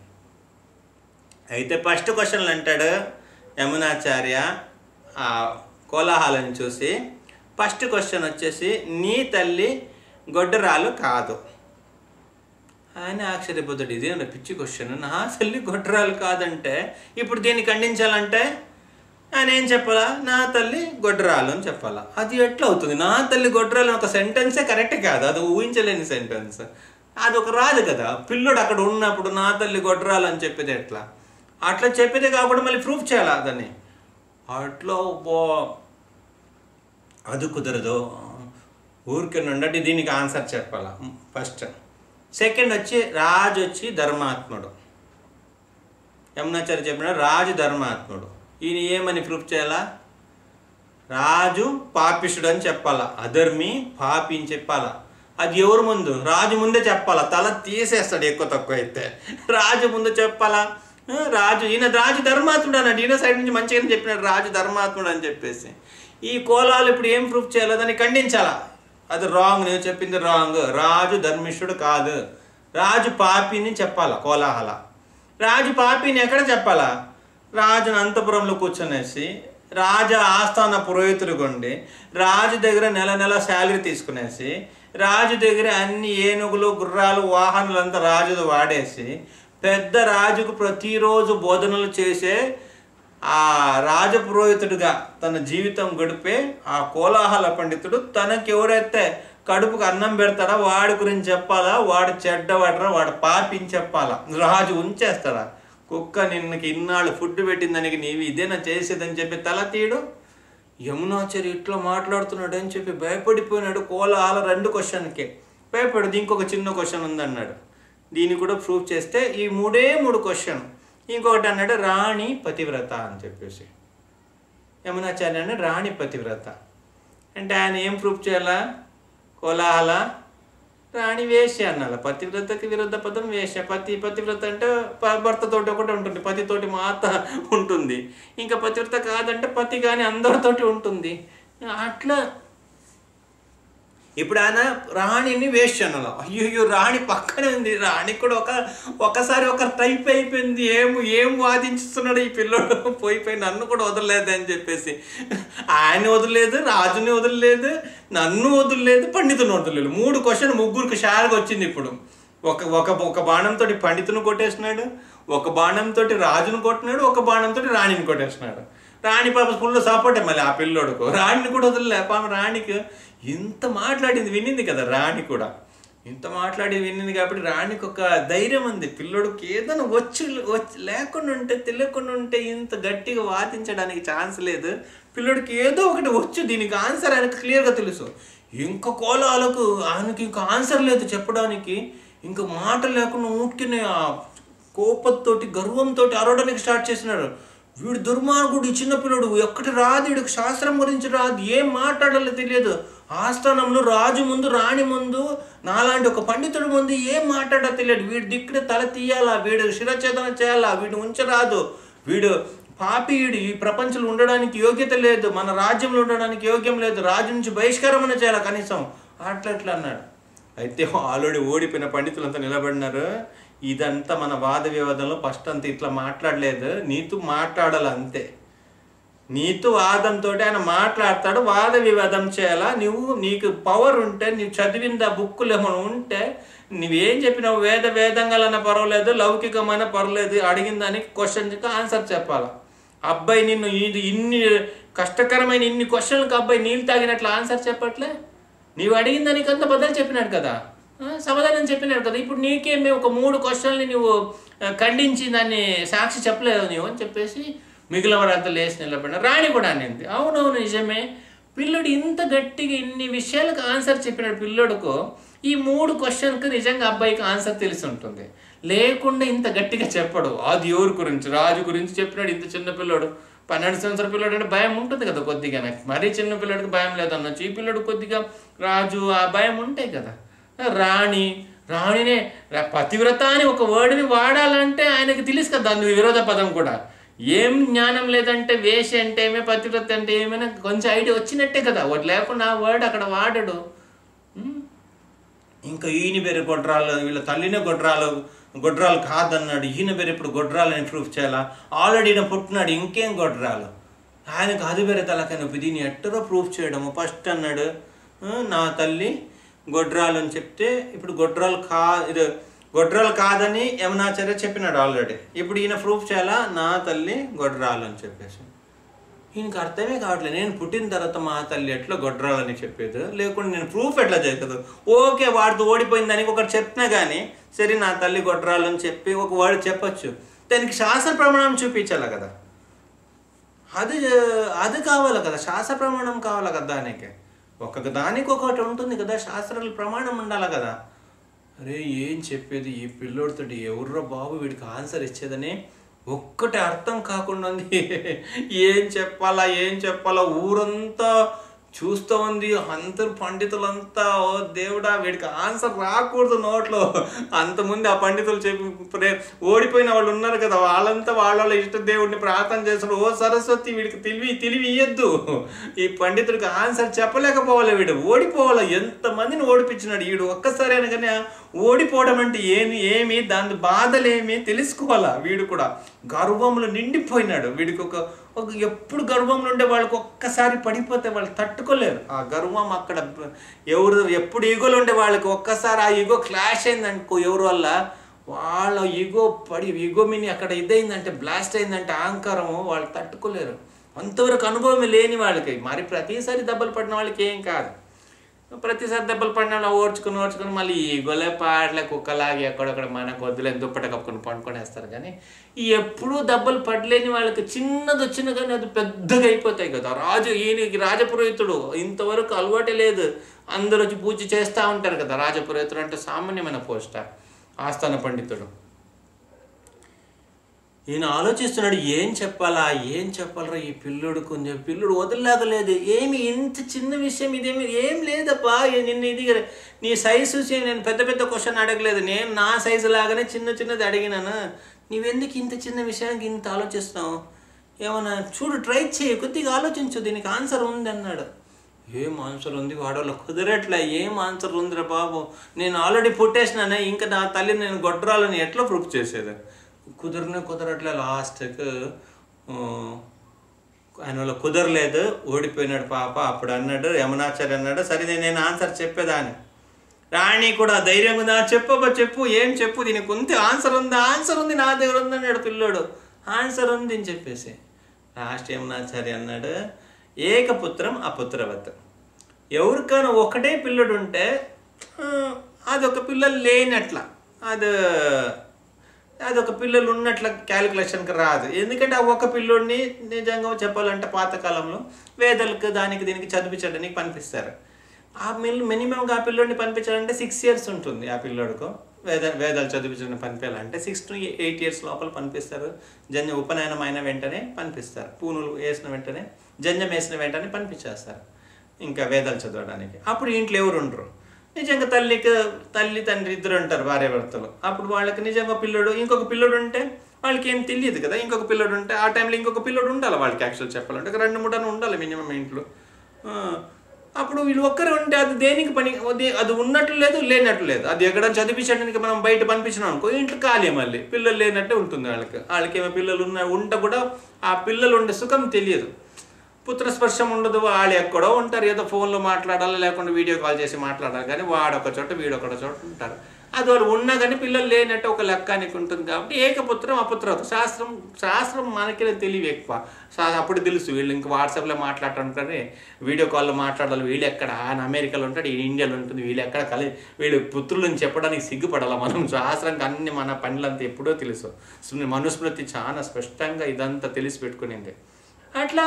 S1: అయితే ఫస్ట్ క్వశ్చన్లు అంటాడు యమునాచార్య ఆ కోలాహలం చూసి ఫస్ట్ క్వశ్చన్ వచ్చేసి నీ తల్లి గొడ్డరాలు కాదు ఆయన ఆశ్చర్యపోతాడు ఇదే పిచ్చి క్వశ్చన్ నా తల్లి గొడ్డరాలు కాదంటే ఇప్పుడు దీన్ని ఖండించాలంటే ఆయన ఏం చెప్పాలా నా తల్లి గొడ్డరాలు అని చెప్పాలా అది ఎట్లా అవుతుంది నా తల్లి గొడ్డరాలు అని ఒక సెంటెన్సే కరెక్ట్ కాదు అది ఊహించలేని సెంటెన్స్ అది ఒక రాదు కదా పిల్లోడు అక్కడ ఉన్నప్పుడు నా తల్లి గొడ్డరాలు అని చెప్పేది ఎట్లా అట్లా చెప్పేది కాబట్టి మళ్ళీ ప్రూఫ్ చేయాలా దాన్ని అట్లా బో అది కుదరదు ఊరికే నుండి దీనికి ఆన్సర్ చెప్పాలా ఫస్ట్ సెకండ్ వచ్చి రాజు వచ్చి ధర్మాత్ముడు యమునాచార్య చెప్పిన రాజు ధర్మాత్ముడు ఈయన ఏమని ప్రూఫ్ చేయాలా రాజు పాపిష్టుడు అని చెప్పాలా అధర్మి పాపి అని చెప్పాలా అది ఎవరు ముందు రాజు ముందే చెప్పాలా తల తీసేస్తాడు ఎక్కువ తక్కువ అయితే రాజు ముందు చెప్పాలా ఆ, రాజు ఈయన రాజు ధర్మాత్ముడు అన్నాడు ఈయన సైడ్ నుంచి మంచిగానే చెప్పినాడు రాజు ధర్మాత్ముడు అని చెప్పేసి ఈ కోలాలు ఇప్పుడు ఏం ప్రూఫ్ చేయాలో దాన్ని ఖండించాలా అది రాంగ్ నువ్వు చెప్పింది రాంగ్ రాజు ధర్మిష్ఠుడు కాదు రాజు పాపిని చెప్పాలా కోలాహల రాజు పాపిని ఎక్కడ చెప్పాలా రాజును అంతపురంలో కూర్చొనేసి రాజు ఆస్థాన పురోహితుడు కొండి రాజు దగ్గర నెల నెల శాలరీ తీసుకునేసి రాజు దగ్గర అన్ని ఏనుగులు గుర్రాలు వాహనాలంతా రాజుది వాడేసి పెద్ద రాజుకు ప్రతిరోజు బోధనలు చేసే ఆ రాజపురోహితుడిగా తన జీవితం గడిపే ఆ కోలాహల పండితుడు తనకి ఎవరైతే కడుపుకు అన్నం పెడతాడా వాడి గురించి చెప్పాలా వాడు చెడ్డవాడరా వాడు పాపిని చెప్పాలా రాజు ఉంచేస్తాడా కుక్క నిన్నకి ఇన్నాళ్ళు ఫుడ్ పెట్టిందానికి నీవి ఇదేనా చేసేదని చెప్పి తల తీయడు యమునాచారి ఇట్లా మాట్లాడుతున్నాడు అని చెప్పి భయపడిపోయినాడు కోలాహల రెండు క్వశ్చన్కి భయపడదు ఇంకొక చిన్న క్వశ్చన్ ఉందన్నాడు దీన్ని కూడా ప్రూఫ్ చేస్తే ఈ మూడే మూడు క్వశ్చన్ ఇంకొకటి అన్నాడు రాణి పతివ్రత అని చెప్పేసి యమునాచార్య అన్నాడు రాణి పతివ్రత అంటే ఆయన ఏం ప్రూఫ్ చేయాలా కోలాహల రాణి వేశ్య అన్నాల పతివ్రతకి విరుద్ధ పదం వేశ్య పతి పతివ్రత అంటే ప- భర్తతోటి ఒకటి ఉంటుంది పతితోటి మాత ఉంటుంది ఇంకా పతివ్రత కాదంటే పతి కానీ అందరితోటి ఉంటుంది అట్లా ఇప్పుడు ఆయన రాణిని వేస్ట్ అన్నలా అయ్యో రాణి పక్కనే ఉంది రాణి కూడా ఒక ఒకసారి ఒక టైప్ అయిపోయింది ఏం ఏం వాదించుతున్నాడు ఈ పిల్లోడు పోయిపోయి నన్ను కూడా వదలలేదు అని చెప్పేసి ఆయన వదలలేదు రాజుని వదలలేదు నన్ను వదలలేదు పండితుని వదలలేదు మూడు క్వశ్చన్ ముగ్గురికి షార్గా వచ్చింది ఇప్పుడు ఒక ఒక ఒక బాణంతో పండితుని కొట్టేసినాడు ఒక బాణంతో రాజును కొట్టినాడు ఒక బాణంతో రాణిని కొట్టేసినాడు రాణి పాప ఫుల్ సపోర్టే మళ్ళీ ఆ పిల్లోడుకు రాణిని కూడా వదలలే పాప రాణికి ఇంత మాట్లాడింది వినింది కదా రాణి కూడా ఇంత మాట్లాడి వినింది కాబట్టి రాణికి ఒక ధైర్యం ఉంది పిల్లోడికి ఏదైనా వచ్చి వచ్చి లేకుండా ఉంటే తెలియకుండా ఉంటే ఇంత గట్టిగా వాదించడానికి ఛాన్స్ లేదు పిల్లోడికి ఏదో ఒకటి వచ్చు దీనికి ఆన్సర్ ఆయనకు క్లియర్గా తెలుసు ఇంకా కోలాలకు ఆయనకి ఇంకా ఆన్సర్ లేదు చెప్పడానికి ఇంకా మాట లేకుండా ఊరికినే ఆ కోపంతోటి గర్వంతో అరవడానికి స్టార్ట్ చేసినాడు వీడు దుర్మార్గుడు ఈ చిన్నపిల్లడు ఎక్కడి రాదు వీడికి శాస్త్రం గురించి రాదు ఏం మాట్లాడాలో తెలియదు ఆస్థానంలో రాజు ముందు రాణి ముందు నాలాంటి ఒక పండితుడి ముందు ఏం మాట్లాడాలో తెలియదు వీడి దిక్కున తల తీయాలా వీడు శిరఛేదన చేయాలా వీడు ఉంచరాదు వీడు పాపీయుడు ఈ ప్రపంచంలో ఉండడానికి యోగ్యత లేదు మన రాజ్యంలో ఉండడానికి యోగ్యం లేదు రాజు నుంచి బహిష్కరమణ చేయాలి కనీసం అట్లా అట్లా అన్నాడు అయితే ఆల్రెడీ ఓడిపోయిన పండితులంతా నిలబడినారు ఇదంతా మన వాద వివాదంలో ఫస్ట్ అంత ఇట్లా మాట్లాడలేదు నీతో మాట్లాడాలి అంతే నీతో వాదంతో ఆయన మాట్లాడతాడు వాద వివాదం చేయాలా నువ్వు నీకు పవర్ ఉంటే నీవు చదివింది ఆ బుక్కులు ఏమైనా ఉంటే నువ్వేం చెప్పినావు వేద వేదంగాలన్నా పర్వాలేదు లౌకికమైన పర్వాలేదు అడిగిన దానికి క్వశ్చన్కి ఆన్సర్ చెప్పాలా అబ్బాయి నిన్ను ఇది ఇన్ని కష్టకరమైన ఇన్ని క్వశ్చన్లకు అబ్బాయి నీళ్ళు తాగినట్లు ఆన్సర్ చెప్పట్లే నీవు అడిగిన దానికి అంత బదులు చెప్పినాడు కదా ఆ, సమాధానం చెప్పినాడు కదా ఇప్పుడు నీకే మేము ఒక మూడు క్వశ్చన్లు నువ్వు ఆ, ఖండించి దాన్ని సాక్షి చెప్పలేదు నీవు అని చెప్పేసి మిగిలిన వారంతా లేచి నిలబడిన రాణి కూడా అనింది అవునవును నిజమే పిల్లడు ఇంత గట్టిగా ఇన్ని విషయాలకు ఆన్సర్ చెప్పినాడు పిల్లోడుకు ఈ మూడు క్వశ్చన్కి నిజంగా అబ్బాయికి ఆన్సర్ తెలిసి ఉంటుంది లేకుండా ఇంత గట్టిగా చెప్పడు అది ఎవరి గురించి రాజు గురించి చెప్పినాడు ఇంత చిన్న పిల్లోడు పన్నెండు సంవత్సరాల పిల్లోడు అంటే భయం ఉంటుంది కదా కొద్దిగా నాకు మరీ చిన్న పిల్లడికి భయం లేదన్నచ్చు ఈ పిల్లడు కొద్దిగా రాజు ఆ భయం ఉంటాయి కదా రాణి రాణినే రా- పతివ్రత అని ఒక వర్డ్ని వాడాలంటే ఆయనకి తెలుసు కదా దాని విరోధ పదం కూడా ఏం జ్ఞానం లేదంటే వేష అంటే ఏమే పతివ్రత అంటే ఏమైనా కొంచెం ఐడియా వచ్చినట్టే కదా ఒకటి లేకుండా ఆ వర్డ్ అక్కడ వాడడు ఉమ్. ఇంకా ఈయన పేరు గొడ్రాలు వీళ్ళ తల్లినే గొడ్రాలు గొడ్రాలు కాదన్నాడు ఈయన పేరు ఇప్పుడు గొడ్రాలని ప్రూఫ్ చేయాలా ఆల్రెడీ ఈయన పుట్టినాడు ఇంకేం గొడ్రాలు ఆయనకు అది వేరే తలకైన దీన్ని ఎట్టరో ప్రూఫ్ చేయడము ఫస్ట్ అన్నాడు "ఆ, నా తల్లి గొడ్రాలు అని చెప్తే ఇప్పుడు గొడ్రాలు కా ఇది గొడ్రాలు కాదని యమునాచార్య చెప్పినాడు ఆల్రెడీ ఇప్పుడు ఈయన ప్రూఫ్ చేయాలా నా తల్లి గొడ్రాలు అని చెప్పేసి ఈయనకి అర్థమే కావట్లేదు నేను పుట్టిన తర్వాత మా తల్లి ఎట్లా గొడ్రాలని చెప్పేది లేకుండా నేను ప్రూఫ్ ఎట్లా చేయదు ఓకే వాడితో ఓడిపోయిందని ఒకటి చెప్పినా కానీ సరే నా తల్లి గొడ్రాలని చెప్పి ఒక వాడు చెప్పొచ్చు దానికి శాస్త్ర ప్రమాణం చూపించాలి కదా అది అది కావాలి కదా శాస్త్ర ప్రమాణం కావాలి కదా దానికి ఒక్కొక్క దానికి ఒకటి ఉంటుంది కదా శాస్త్రాల ప్రమాణం ఉండాలి కదా అరే ఏం చెప్పేది ఈ పిల్లోడితో ఎవర్రా బాబు వీడికి ఆన్సర్ ఇచ్చేదని ఒక్కటి అర్థం కాకుండా ఉంది ఏం చెప్పాలా ఏం చెప్పాలా ఊరంతా చూస్తూ ఉంది అందరు పండితులంతా ఓ దేవుడా వీడికి ఆన్సర్ రాకూడదు నోట్లో అంతమంది ఆ పండితులు చెప్పి ప్రే- ఓడిపోయిన వాళ్ళు ఉన్నారు కదా వాళ్ళంతా వాళ్ళ వాళ్ళ ఇష్ట దేవుడిని ప్రార్థన చేస్తారు ఓ సరస్వతి వీడికి తెలివి తెలివి ఇయ్యద్దు ఈ పండితుడికి ఆన్సర్ చెప్పలేకపోవాలి వీడు ఓడిపోవాలి ఎంతమందిని ఓడిపించినాడు వీడు ఒక్కసారి అనగానే ఓడిపోవడం అంటే ఏమి ఏమి దాని బాధలేమి తెలుసుకోవాలా వీడు కూడా గర్వంలో నిండిపోయినాడు వీడికి ఒక ఒక ఎప్పుడు గర్వంలో ఉండే వాళ్ళకి ఒక్కసారి పడిపోతే వాళ్ళు తట్టుకోలేరు ఆ గర్వం అక్కడ ఎవరు ఎప్పుడు ఈగోలు ఉండే వాళ్ళకి ఒక్కసారి ఆ ఈగో క్లాష్ అయిందనుకో ఎవరి వల్ల వాళ్ళ ఈగో పడి ఈగో మిని అక్కడ ఇదైందంటే బ్లాస్ట్ అయిందంటే అహంకారం వాళ్ళు తట్టుకోలేరు అంతవరకు అనుభవం లేని వాళ్ళకి మరి ప్రతిసారి దెబ్బలు పడిన వాళ్ళకి ఏం కాదు ప్రతిసారి దెబ్బలు పడిన వాళ్ళు ఓడ్చుకుని ఓడ్చుకుని మళ్ళీ ఈ గొలే పాటలే కుక్కలాగి ఎక్కడొక్కడ మనకు వద్దులేని దుప్పట కప్పుకొని పండుకొనేస్తారు కానీ ఈ ఎప్పుడూ దెబ్బలు పడలేని వాళ్ళకి చిన్నది వచ్చినా కానీ అది పెద్దగా అయిపోతాయి కదా రాజు ఈయనకి రాజపురోహితుడు ఇంతవరకు అలవాటే లేదు అందరూ వచ్చి పూజ చేస్తూ ఉంటారు కదా రాజపురోహితుడు అంటే సామాన్యమైన పోస్ట ఆస్థాన పండితుడు ఈయన ఆలోచిస్తున్నాడు ఏం చెప్పాలా ఏం చెప్పాలరా ఈ పిల్లుడు కొంచెం పిల్లుడు వదిలేగలేదు ఏమి ఇంత చిన్న విషయం ఇదేమి ఏం లేదప్పా ఏ- నిన్న ఇది నీ సైజు చూసి నేను పెద్ద పెద్ద క్వశ్చన్ అడగలేదు నేను నా సైజు లాగానే చిన్న చిన్నది అడిగినాను నీవెందుకు ఇంత చిన్న విషయానికి ఇంత ఆలోచిస్తున్నావు ఏమన్నా చూడు ట్రై చేయి కొద్దిగా ఆలోచించు దీనికి ఆన్సర్ ఉంది అన్నాడు ఏం ఆన్సర్ ఉంది వాడవాళ్ళు కుదరట్లే ఏం ఆన్సర్ ఉందిరా బాబు నేను ఆల్రెడీ పుట్టేసినానే ఇంకా నా తల్లి నేను గొడ్రాలని ఎట్లా ప్రూఫ్ చేసేది కుదరనే కుదరట్లే లాస్ట్కి ఆయన వల్ల కుదరలేదు ఓడిపోయినాడు పాప అప్పుడు అన్నాడు యమునాచార్య అన్నాడు సరే నేను- నేను ఆన్సర్ చెప్పేదాన్ని రాణి కూడా ధైర్యం ఉందా చెప్పబ్బా చెప్పు ఏం చెప్పు దీనికి ఉంది ఆన్సర్ ఉందా ఆన్సర్ ఉంది నా దగ్గర ఉంది అన్నాడు పిల్లోడు ఆన్సర్ ఉంది అని చెప్పేసి లాస్ట్ యమునాచార్య అన్నాడు ఏకపుత్రం అపుత్రవత్ ఎవరికైనా ఒకటే పిల్లడు ఉంటే ఆ, అదొక పిల్లలు లేనట్ల అది అదొక పిల్లలు ఉన్నట్ల క్యాలిక్యులేషన్కి రాదు ఎందుకంటే ఆ ఒక పిల్లోడిని నిజంగా చెప్పాలంటే పాతకాలంలో వేదలకు దానికి దీనికి చదివించడానికి పంపిస్తారు ఆ మిల్ మినిమంగా ఆ పిల్లోడిని పంపించాలంటే సిక్స్ ఇయర్స్ ఉంటుంది ఆ పిల్లోడికి వేద వేదాలు చదివించడం పంపించాలంటే సిక్స్ టు ఎయిట్ ఇయర్స్ లోపల పంపిస్తారు జన్య ఉపనయనం అయిన వెంటనే పంపిస్తారు పూనులు వేసిన వెంటనే జన్యం వేసిన వెంటనే పంపించేస్తారు ఇంకా వేదాలు చదవడానికి అప్పుడు ఇంట్లో ఎవరు ఉండరు నిజంగా తల్లికి తల్లి తండ్రి ఇద్దరు ఉంటారు భార్య భర్తలు అప్పుడు వాళ్ళకి నిజంగా పిల్లడు ఇంకొక పిల్లడు ఉంటే వాళ్ళకి ఏం తెలియదు కదా ఇంకొక పిల్లడు ఉంటే ఆ టైంలో ఇంకొక పిల్లడు ఉండాలి వాళ్ళకి యాక్చువల్ చెప్పాలంటే ఒక రెండు మూడు అని ఉండాలి మినిమం ఇంట్లో ఆ, అప్పుడు వీళ్ళు ఒక్కరే ఉంటే అది దేనికి పని అది- అది ఉన్నట్లు లేదు లేనట్లు లేదు అది ఎక్కడ చదివించడానికి మనం బయట పంపించినాం అనుకో ఇంట్లో ఖాళీ మళ్ళీ పిల్లలు లేనట్టే ఉంటుంది వాళ్ళకి వాళ్ళకి ఏమో పిల్లలు ఉన్న ఉంట కూడా ఆ పిల్లలు ఉండే సుఖం తెలియదు పుత్రస్పర్శం ఉండదు వాళ్ళు ఎక్కడో ఉంటారు ఏదో ఫోన్లో మాట్లాడాలి లేకుండా వీడియో కాల్ చేసి మాట్లాడాలి కానీ వాడొక చోట వీడొక చోట ఉంటారు అది వాళ్ళు ఉన్నా కానీ పిల్లలు లేనట్టు ఒక లెక్కానికి ఉంటుంది కాబట్టి ఏకపుత్రం అపుత్రవత శాస్త్రం శాస్త్రం మనకి తెలివి ఎక్కువ శా- అప్పుడు తెలుసు వీళ్ళు ఇంక వాట్సాప్లో మాట్లాడుతుంటారే వీడియో కాల్లో మాట్లాడాలి వీళ్ళు ఎక్కడ ఆయన అమెరికాలో ఉంటాడు ఈయన ఇండియాలో ఉంటుంది వీళ్ళు ఎక్కడ కలి వీళ్ళు పుత్రులను చెప్పడానికి సిగ్గుపడాలి మనం శాస్త్రంగా అన్ని మన పనులంతా ఎప్పుడో తెలుసు స్మృ- మనుస్మృతి చాలా స్పష్టంగా ఇదంతా తెలిసి పెట్టుకునింది అట్లా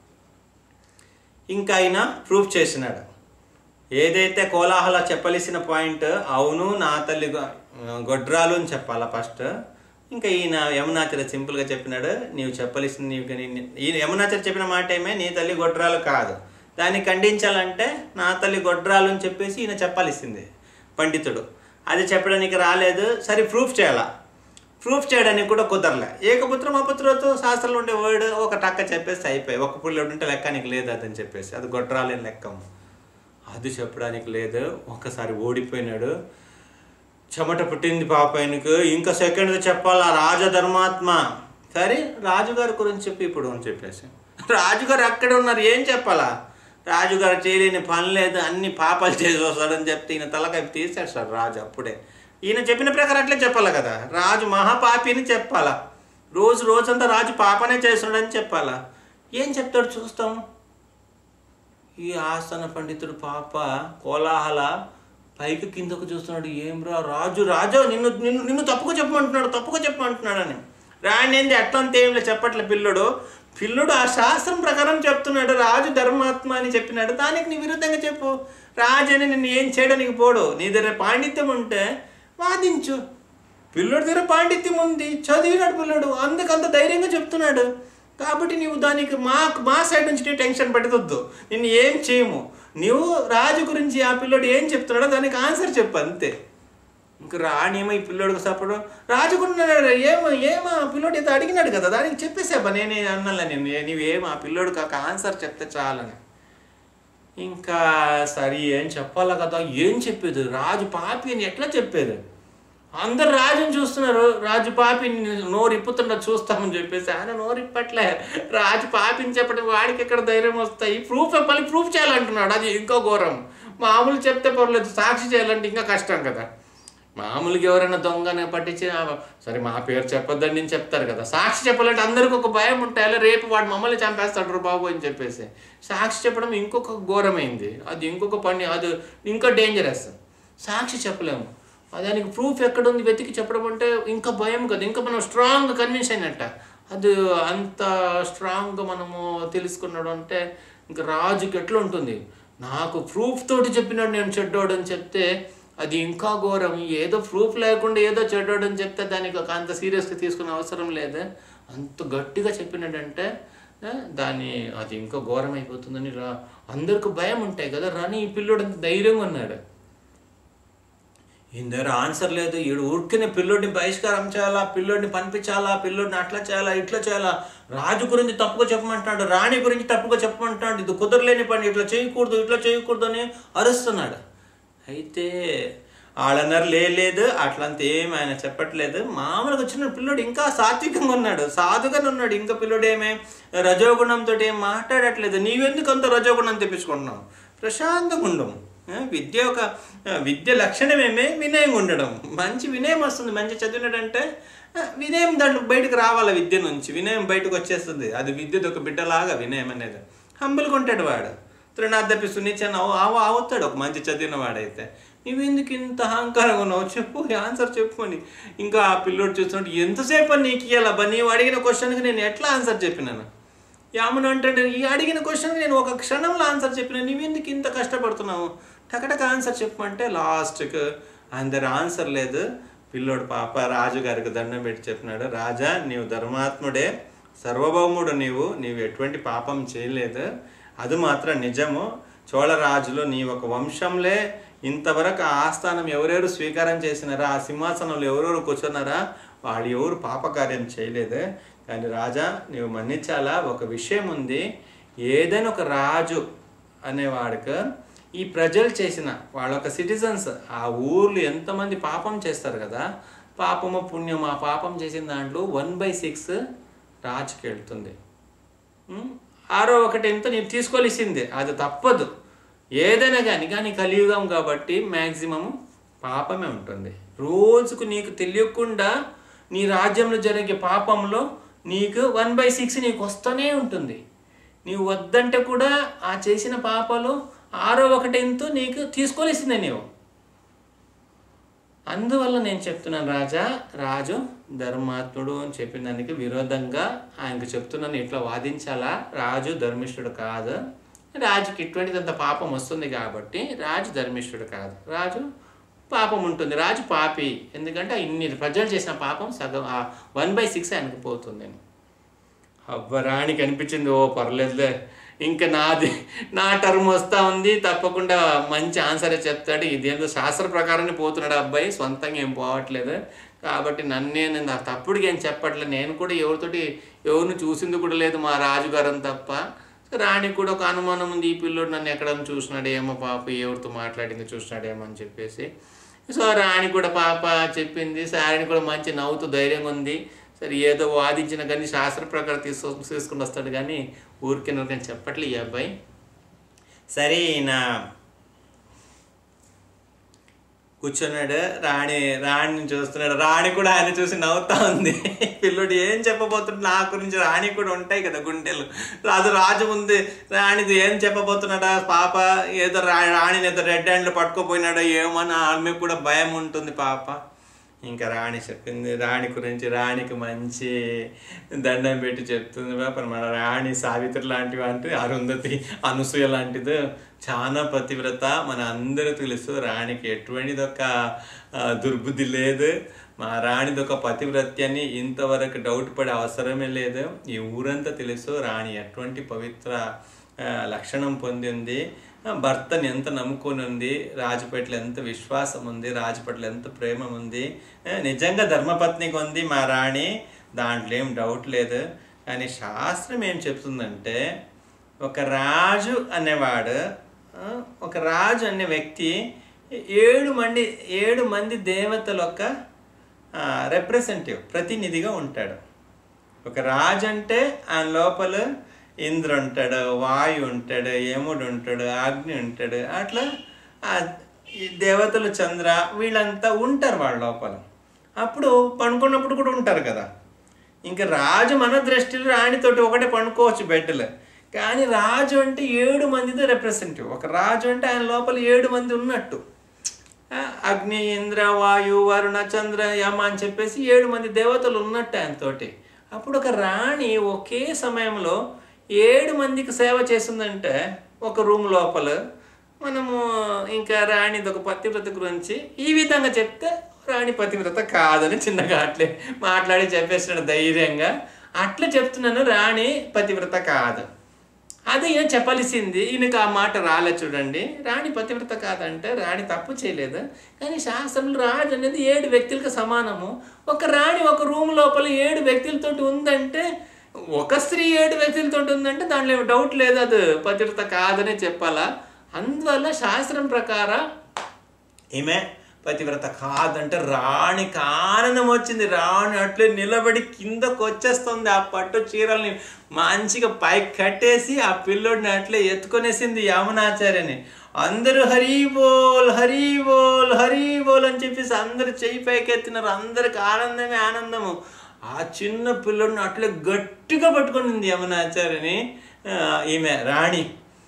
S1: ఇంకా ఆయన ప్రూఫ్ చేసినాడు ఏదైతే కోలాహల చెప్పవలసిన పాయింట్ అవును నా తల్లి గొ- గొడ్రాలు అని చెప్పాలా ఫస్ట్ ఇంకా ఈయన యమునాచార్య సింపుల్గా చెప్పినాడు నీవు చెప్పవలసిన నీవు కానీ- ఈయన యమునాచార్య చెప్పిన మాట ఏమే నీ తల్లి గొడ్రాలు కాదు దాన్ని ఖండించాలంటే నా తల్లి గొడ్రాలు అని చెప్పేసి ఈయన చెప్పాల్సింది పండితుడు అది చెప్పడానికి రాలేదు సరే ప్రూఫ్ చేయాలా ప్రూఫ్ చేయడానికి కూడా కుదరలే ఏకపుత్రం అపుత్రతో శాస్త్రంలో ఉండే వర్డ్ ఒక టక్క చెప్పేసి అయిపోయి ఒక పుల్లడు ఉంటే లెక్కానికి లేదు అదని చెప్పేసి అది గొడ్రాలేని లెక్కము అది చెప్పడానికి లేదు ఒకసారి ఓడిపోయినాడు చెమట పుట్టింది పాప ఆయనకు ఇంకా సెకండ్ చెప్పాలా రాజధర్మాత్మ సరే రాజుగారి గురించి చెప్పి ఇప్పుడు అని చెప్పేసి రాజుగారు అక్కడే ఉన్నారు ఏం చెప్పాలా రాజుగారు చేయలేని పని లేదు అన్ని పాపాలు చేసి వస్తాడని చెప్తే ఈయన తలకాయ తీసాడు సార్ రాజు అప్పుడే ఈయన చెప్పిన ప్రకారం అట్లే చెప్పాలా కదా రాజు మహాపాపి అని చెప్పాలా రోజు రోజంతా రాజు పాపనే చేస్తున్నాడని చెప్పాలా ఏం చెప్తాడు చూస్తాం ఈ ఆస్థాన పండితుడు పాప కోలాహల పైకి కిందకు చూస్తున్నాడు ఏం రా రాజు రాజు నిన్ను నిన్ను నిన్ను తప్పుగా చెప్పమంటున్నాడు తప్పుగా చెప్పమంటున్నాడు అని రాణి ఏంది అట్లంతా ఏం లేదు చెప్పట్లే పిల్లడు పిల్లుడు ఆ శాస్త్రం ప్రకారం చెప్తున్నాడు రాజు ధర్మాత్మ అని చెప్పినాడు దానికి నీ విరుద్ధంగా చెప్పు రాజు అని నిన్ను ఏం చేయడానికి పోడు నీ దగ్గర పాండిత్యం ఉంటే వాదించు పిల్లోడి దగ్గర పాండిత్యం ఉంది చదివినాడు పిల్లడు అందుకంత ధైర్యంగా చెప్తున్నాడు కాబట్టి నీవు దానికి మా మా సైడ్ నుంచి నీవు టెన్షన్ పెట్టదొద్దు నిన్ను ఏం చేయము నువ్వు రాజు గురించి ఆ పిల్లోడు ఏం చెప్తున్నాడో దానికి ఆన్సర్ చెప్పు అంతే ఇంక రాణేమో ఈ పిల్లోడికి సపోర్ట్ రాజుకున్నాడు ఏమో ఏమో ఆ పిల్లోడు ఏదో అడిగినాడు కదా దానికి చెప్పేసాబా నేనే అన్నాలే నేను ఏ- నీవేం ఆ పిల్లోడికి ఒక ఆన్సర్ చెప్తే చాలని ఇంకా సరే ఏం చెప్పాలా కదా ఏం చెప్పేది రాజు పాపి అని ఎట్లా చెప్పేది అందరు రాజుని చూస్తున్నారు రాజు పాపిని నోరు ఇప్పుతుండ చూస్తామని చెప్పేసి ఆయన నోరు ఇప్పట్లే రాజు పాపిని చెప్పడం వాడికి ఎక్కడ ధైర్యం వస్తాయి ప్రూఫ్ మళ్ళీ ప్రూఫ్ చేయాలంటున్నాడు అది ఇంకో ఘోరం మామూలు చెప్తే పర్లేదు సాక్షి చేయాలంటే ఇంకా కష్టం కదా మామూలుగా ఎవరైనా దొంగని పట్టించి "ఆ, సరే మా పేరు చెప్పొద్దని నేను చెప్తారు కదా సాక్షి చెప్పాలంటే అందరికి ఒక భయం ఉంటాయి రేపు వాడు మమ్మల్ని చంపేస్తాడు రు బాబు అని చెప్పేసి సాక్షి చెప్పడం ఇంకొక ఘోరమైంది అది ఇంకొక పని అది ఇంకా డేంజరస్ సాక్షి చెప్పలేము దానికి ప్రూఫ్ ఎక్కడుంది వెతికి చెప్పడం అంటే ఇంకా భయం కదా ఇంకా మనం స్ట్రాంగ్ కన్విన్స్ అయినట్ట అది అంత స్ట్రాంగ్గా మనము తెలుసుకున్నాడు అంటే ఇంకా రాజుకి ఎట్లా ఉంటుంది నాకు ప్రూఫ్ తోటి చెప్పినాడు నేను చెడ్డోడు అని చెప్తే అది ఇంకా ఘోరం ఏదో ప్రూఫ్ లేకుండా ఏదో చెడ్డోడు అని చెప్తే దానికి ఒక అంత సీరియస్గా తీసుకునే అవసరం లేదు అంత గట్టిగా చెప్పినాడంటే ఆ, దాని అది ఇంకా ఘోరం అయిపోతుందని రా అందరికి భయం ఉంటాయి కదా రాని ఈ పిల్లోడు అంత ధైర్యంగా ఉన్నాడు ఈయన దగ్గర ఆన్సర్ లేదు ఈడు ఊరికనే పిల్లోడిని బహిష్కారం చేయాలా పిల్లోడిని పంపించాలా పిల్లోడిని అట్లా చేయాలా ఇట్లా చేయాలా రాజు గురించి తప్పుగా చెప్పమంటున్నాడు రాణి గురించి తప్పుగా చెప్పమంటున్నాడు ఇది కుదరలేని పని ఇట్లా చేయకూడదు ఇట్లా చేయకూడదు అని అరుస్తున్నాడు అయితే వాళ్ళన్నారు లేదు అట్లంత ఏమి ఆయన చెప్పట్లేదు మామూలుగా వచ్చిన పిల్లోడు ఇంకా సాత్వికంగా ఉన్నాడు సాధుగానే ఉన్నాడు ఇంకా పిల్లోడు ఏమే రజోగుణంతో ఏం మాట్లాడట్లేదు నీవెందుకు అంత రజోగుణం తెప్పించుకుంటున్నావు ప్రశాంతంగా ఉండము ఆ, విద్య ఒక ఆ, విద్య లక్షణమేమే వినయంగా ఉండడం మంచి వినయం వస్తుంది మంచి చదివినాడంటే ఆ, వినయం దాంట్లో బయటకు రావాలి విద్య నుంచి వినయం బయటకు వచ్చేస్తుంది అది విద్యది ఒక బిడ్డలాగా వినయం అనేది హంబుల్గా ఉంటాడు వాడు త్రినాథపి సునిచన్ అవు అవుతాడు ఒక మంచి చదివిన వాడైతే నువ్వెందుకు ఇంత అహంకారంగా ఉన్నావు చెప్పు ఆన్సర్ చెప్పు అని ఇంకా ఆ పిల్లోడు చూస్తున్నట్టు ఎంతసేపు అని నీకు ఇవ్వాలబ్బా నీవు అడిగిన క్వశ్చన్కి నేను ఎట్లా ఆన్సర్ చెప్పినాను యామును అంటే ఈ అడిగిన క్వశ్చన్ నేను ఒక క్షణంలో ఆన్సర్ చెప్పిన నువ్వెందుకు ఇంత కష్టపడుతున్నావు టకటక ఆన్సర్ చెప్పమంటే లాస్ట్కి ఆయన దగ్గర ఆన్సర్ లేదు పిల్లోడు పాప రాజు గారికి దండం పెట్టి చెప్పినాడు రాజా నీవు ధర్మాత్ముడే సర్వభౌముడు నీవు నీవు ఎటువంటి పాపం చేయలేదు అది మాత్రం నిజము చోళరాజులు నీ ఒక వంశంలే ఇంతవరకు ఆ ఆస్థానం ఎవరెవరు స్వీకారం చేసినారా ఆ సింహాసనంలో ఎవరెవరు కూర్చున్నారా వాళ్ళు ఎవరు పాపకార్యం చేయలేదు కానీ రాజా నీవు మన్నించాలా ఒక విషయం ఉంది ఏదైనా ఒక రాజు అనేవాడికి ఈ ప్రజలు చేసిన వాళ్ళ ఒక సిటిజన్స్ ఆ ఊర్లో ఎంతమంది పాపం చేస్తారు కదా పాపము పుణ్యం ఆ పాపం చేసిన దాంట్లో వన్ బై సిక్స్ రాజుకి వెళ్తుంది ఉమ్, ఆరో ఒకటి ఎంత నీకు తీసుకోలేసింది అది తప్పదు ఏదైనా కానీ కానీ కలియుగం కాబట్టి మ్యాక్సిమం పాపమే ఉంటుంది రోజుకు నీకు తెలియకుండా నీ రాజ్యంలో జరిగే పాపంలో నీకు వన్ బై సిక్స్ నీకు వస్తూనే ఉంటుంది నీవు వద్దంటే కూడా ఆ చేసిన పాపాలు ఆరో ఒకటి ఎంతో నీకు తీసుకోలేసిందే నీవు అందువల్ల నేను చెప్తున్నాను రాజా రాజు ధర్మాత్ముడు అని చెప్పిన దానికి విరోధంగా ఆయనకు చెప్తున్నాను ఇట్లా వాదించాలా రాజు ధర్మిష్ఠుడు కాదు రాజుకి ఇటువంటిదంత పాపం వస్తుంది కాబట్టి రాజు ధర్మిష్ఠుడు కాదు రాజు పాపం ఉంటుంది రాజు పాపి ఎందుకంటే ఇన్ని ప్రజలు చేసిన పాపం సగం వన్ బై సిక్స్ ఆయనకు పోతుంది అబ్బా రాణికి అనిపించింది ఓ పర్లేదులే ఇంకా నాది నా టర్మ్ వస్తా ఉంది తప్పకుండా మంచి ఆన్సరే చెప్తాడు ఇదేందో శాస్త్ర ప్రకారాన్ని పోతున్నాడు ఆ అబ్బాయి సొంతంగా ఏం పోవట్లేదు కాబట్టి నన్నే నేను నా తప్పుడుగా ఏం చెప్పట్లేదు నేను కూడా ఎవరితోటి ఎవరిని చూసింది కూడా లేదు మా రాజుగారని తప్ప రాణికి కూడా ఒక అనుమానం ఉంది ఈ పిల్లోడు నన్ను ఎక్కడన్నా చూసినాడేమో పాప ఎవరితో మాట్లాడింది చూసినాడేమో అని చెప్పేసి సో రాణి కూడా పాప చెప్పింది సారిని కూడా మంచి నవ్వుతూ ధైర్యంగా ఉంది సరే ఏదో వాదించిన కానీ శాస్త్ర ప్రకారం తీసు తీసుకుని వస్తాడు కానీ ఊరికే కానీ చెప్పట్లే ఈ అబ్బాయి సరే నా కూర్చున్నాడు రాణి రాణిని చూస్తున్నాడు రాణి కూడా ఆయన చూసి నవ్వుతా ఉంది పిల్లుడు ఏం చెప్పబోతున్నాడు నా గురించి రాణి కూడా ఉంటాయి కదా గుండెలు రాజు రాజు ముందు రాణిది ఏం చెప్పబోతున్నాడా పాప ఏదో రా రాణిని ఏదో రెడ్ హ్యాండ్లో పట్టుకోపోయినాడో ఏమో అని ఆమె కూడా భయం ఉంటుంది పాప ఇంకా రాణి చెప్పింది రాణి గురించి రాణికి మంచి దండం పెట్టి చెప్తుంది పాప మన రాణి సావిత్రి లాంటివి అంటే అరుంధతి అనసూయ లాంటిది చాలా పతివ్రత మన అందరూ తెలుసు రాణికి ఎటువంటిది ఒక ఆ, దుర్బుద్ధి లేదు మా రాణిది ఒక పతివ్రత్యాన్ని ఇంతవరకు డౌట్ పడే అవసరమే లేదు ఈ ఊరంతా తెలుసు రాణి ఎటువంటి పవిత్ర ఆ, లక్షణం పొందింది ఆ, భర్తని ఎంత నమ్ముకొని ఉంది రాజుపేటలో ఎంత విశ్వాసం ఉంది రాజుపేటలో ఎంత ప్రేమ ఉంది ఆ, నిజంగా ధర్మపత్నికి ఉంది మా రాణి దాంట్లో ఏం డౌట్ లేదు కానీ శాస్త్రం ఏం చెప్తుందంటే ఒక రాజు అనేవాడు ఆ, ఒక రాజు అనే వ్యక్తి ఏడు మంది ఏడు మంది దేవతల యొక్క రిప్రజెంటేటివ్ ప్రతినిధిగా ఉంటాడు ఒక రాజు అంటే ఆయన లోపల ఇంద్ర ఉంటాడు వాయు ఉంటాడు యముడు ఉంటాడు అగ్ని ఉంటాడు అట్లా ఆ ఈ దేవతలు చంద్ర వీళ్ళంతా ఉంటారు వాళ్ళ లోపల అప్పుడు పడుకున్నప్పుడు కూడా ఉంటారు కదా ఇంకా రాజు మన దృష్టిలో రాణితోటి ఒకటే పండుకోవచ్చు బెడ్లో కానీ రాజు అంటే ఏడు మందితో రిప్రజెంటేటివ్ ఒక రాజు అంటే ఆయన లోపల ఏడు మంది ఉన్నట్టు ఆ, అగ్ని ఇంద్ర వాయు వరుణ చంద్ర యమ అని చెప్పేసి ఏడు మంది దేవతలు ఉన్నట్టు ఆయనతోటి అప్పుడు ఒక రాణి ఒకే సమయంలో ఏడు మందికి సేవ చేసిందంటే ఒక రూమ్ లోపల మనము ఇంకా రాణిది ఒక పతివ్రత గురించి ఈ విధంగా చెప్తే రాణి పతివ్రత కాదని చిన్నగా అట్లే మాట్లాడి చెప్పేసినాడు ధైర్యంగా అట్లా చెప్తున్నాను రాణి పతివ్రత కాదు అది ఈయన చెప్పాల్సింది ఈయనకు ఆ మాట రాలే చూడండి రాణి పతివ్రత కాదంటే రాణి తప్పు చేయలేదు కానీ శాస్త్రంలో రాజు అనేది ఏడు వ్యక్తులకు సమానము ఒక రాణి ఒక రూమ్ లోపల ఏడు వ్యక్తులతోటి ఉందంటే ఒక స్త్రీ ఏడు వ్యక్తులతో ఉందంటే దాంట్లో ఏమి డౌట్ లేదు అది పతివ్రత కాదనే చెప్పాలా అందువల్ల శాస్త్రం ప్రకారం ఈమె పతివ్రత కాదంటే రాణికి ఆనందం వచ్చింది రాణి అట్లే నిలబడి కిందకు వచ్చేస్తుంది ఆ పట్టు చీరల్ని మంచిగా పైకి కట్టేసి ఆ పిల్లోడిని అట్లే ఎత్తుకొనేసింది యమునాచార్యని అందరూ హరి బోల్ హరి బోల్ హరి బోల్ అని చెప్పేసి అందరు చెయ్యి పైకి ఎత్తినారు అందరికి ఆనందమే ఆనందము ఆ చిన్న పిల్లోడిని అట్లే గట్టిగా పట్టుకునింది యమునాచార్యని ఆ, ఈమె రాణి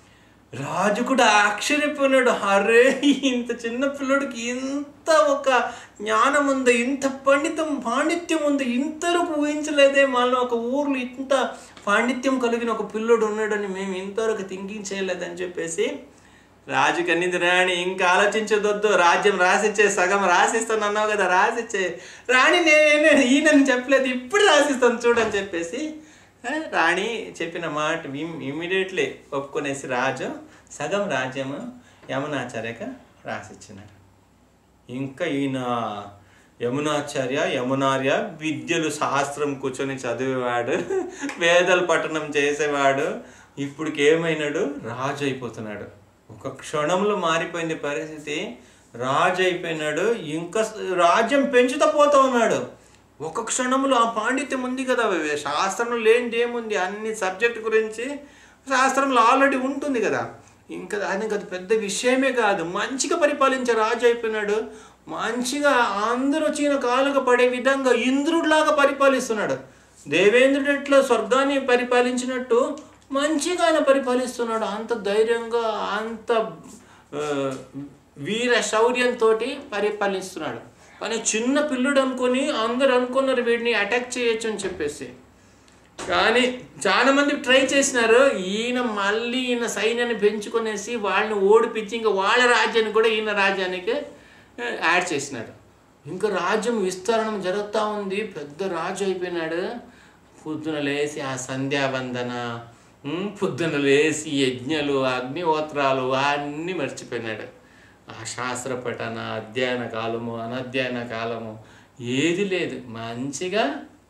S1: రాజు కూడా ఆశ్చర్యపోయినాడు అరే ఇంత చిన్న పిల్లడికి ఇంత ఒక జ్ఞానం ఉంది ఇంత పండితం పాండిత్యం ఉంది ఇంతవరకు ఊహించలేదే మళ్ళీ ఒక ఊర్లో ఇంత పాండిత్యం కలిగిన ఒక పిల్లోడు ఉన్నాడని మేము ఇంతవరకు థింకింగ్ చేయలేదని చెప్పేసి రాజుకి అన్నింది రాణి ఇంకా ఆలోచించదొద్దు రాజ్యం రాసిచ్చే సగం రాసిస్తాను అన్నావు కదా రాసిచ్చే రాణి నేనే ఈయనని చెప్పలేదు ఇప్పుడు రాసిస్తాను చూడని చెప్పేసి ఆ, రాణి చెప్పిన మాట ఇమీడియట్లీ ఒప్పుకునేసి రాజు సగం రాజ్యము యమునాచార్యక రాసిచ్చినాడు ఇంకా ఈయన యమునాచార్య యమునార్య విద్యలు శాస్త్రం కూర్చొని చదివేవాడు వేదలు పఠనం చేసేవాడు ఇప్పుడుకి ఏమైనాడు రాజు అయిపోతున్నాడు ఒక క్షణంలో మారిపోయింది పరిస్థితి రాజు అయిపోయినాడు ఇంకా రాజ్యం పెంచుతా పోతా ఉన్నాడు ఒక క్షణంలో ఆ పాండిత్యం ఉంది కదా శాస్త్రంలో లేనిది ఏముంది అన్ని సబ్జెక్ట్ గురించి శాస్త్రంలో ఆల్రెడీ ఉంటుంది కదా ఇంకా ఆయనకి అది పెద్ద విషయమే కాదు మంచిగా పరిపాలించే రాజు అయిపోయినాడు మంచిగా అందరూ వచ్చిన కాలుగా పడే విధంగా ఇంద్రుడిలాగా పరిపాలిస్తున్నాడు దేవేంద్రుడు ఎట్లా స్వర్గాన్ని పరిపాలించినట్టు మంచిగా ఆయన పరిపాలిస్తున్నాడు అంత ధైర్యంగా అంత ఆ, వీర శౌర్యంతో పరిపాలిస్తున్నాడు కానీ చిన్న పిల్లుడు అనుకొని అందరు అనుకున్నారు వీడిని అటాక్ చేయొచ్చు అని చెప్పేసి కానీ చాలా మంది ట్రై చేసినారు ఈయన మళ్ళీ ఈయన సైన్యాన్ని పెంచుకొనేసి వాళ్ళని ఓడిపించి ఇంకా వాళ్ళ రాజ్యాన్ని కూడా ఈయన రాజ్యానికి ఆ, యాడ్ చేసినాడు ఇంకా రాజ్యం విస్తరణం జరుగుతూ ఉంది పెద్ద రాజు అయిపోయినాడు పొద్దున లేసి ఆ సంధ్యావందన ఉమ్, పొద్దున లేసి యజ్ఞలు అగ్నిహోత్రాలు అన్నీ మర్చిపోయినాడు ఆ శాస్త్ర పఠన అధ్యయన కాలము అనధ్యయన కాలము ఏది లేదు మంచిగా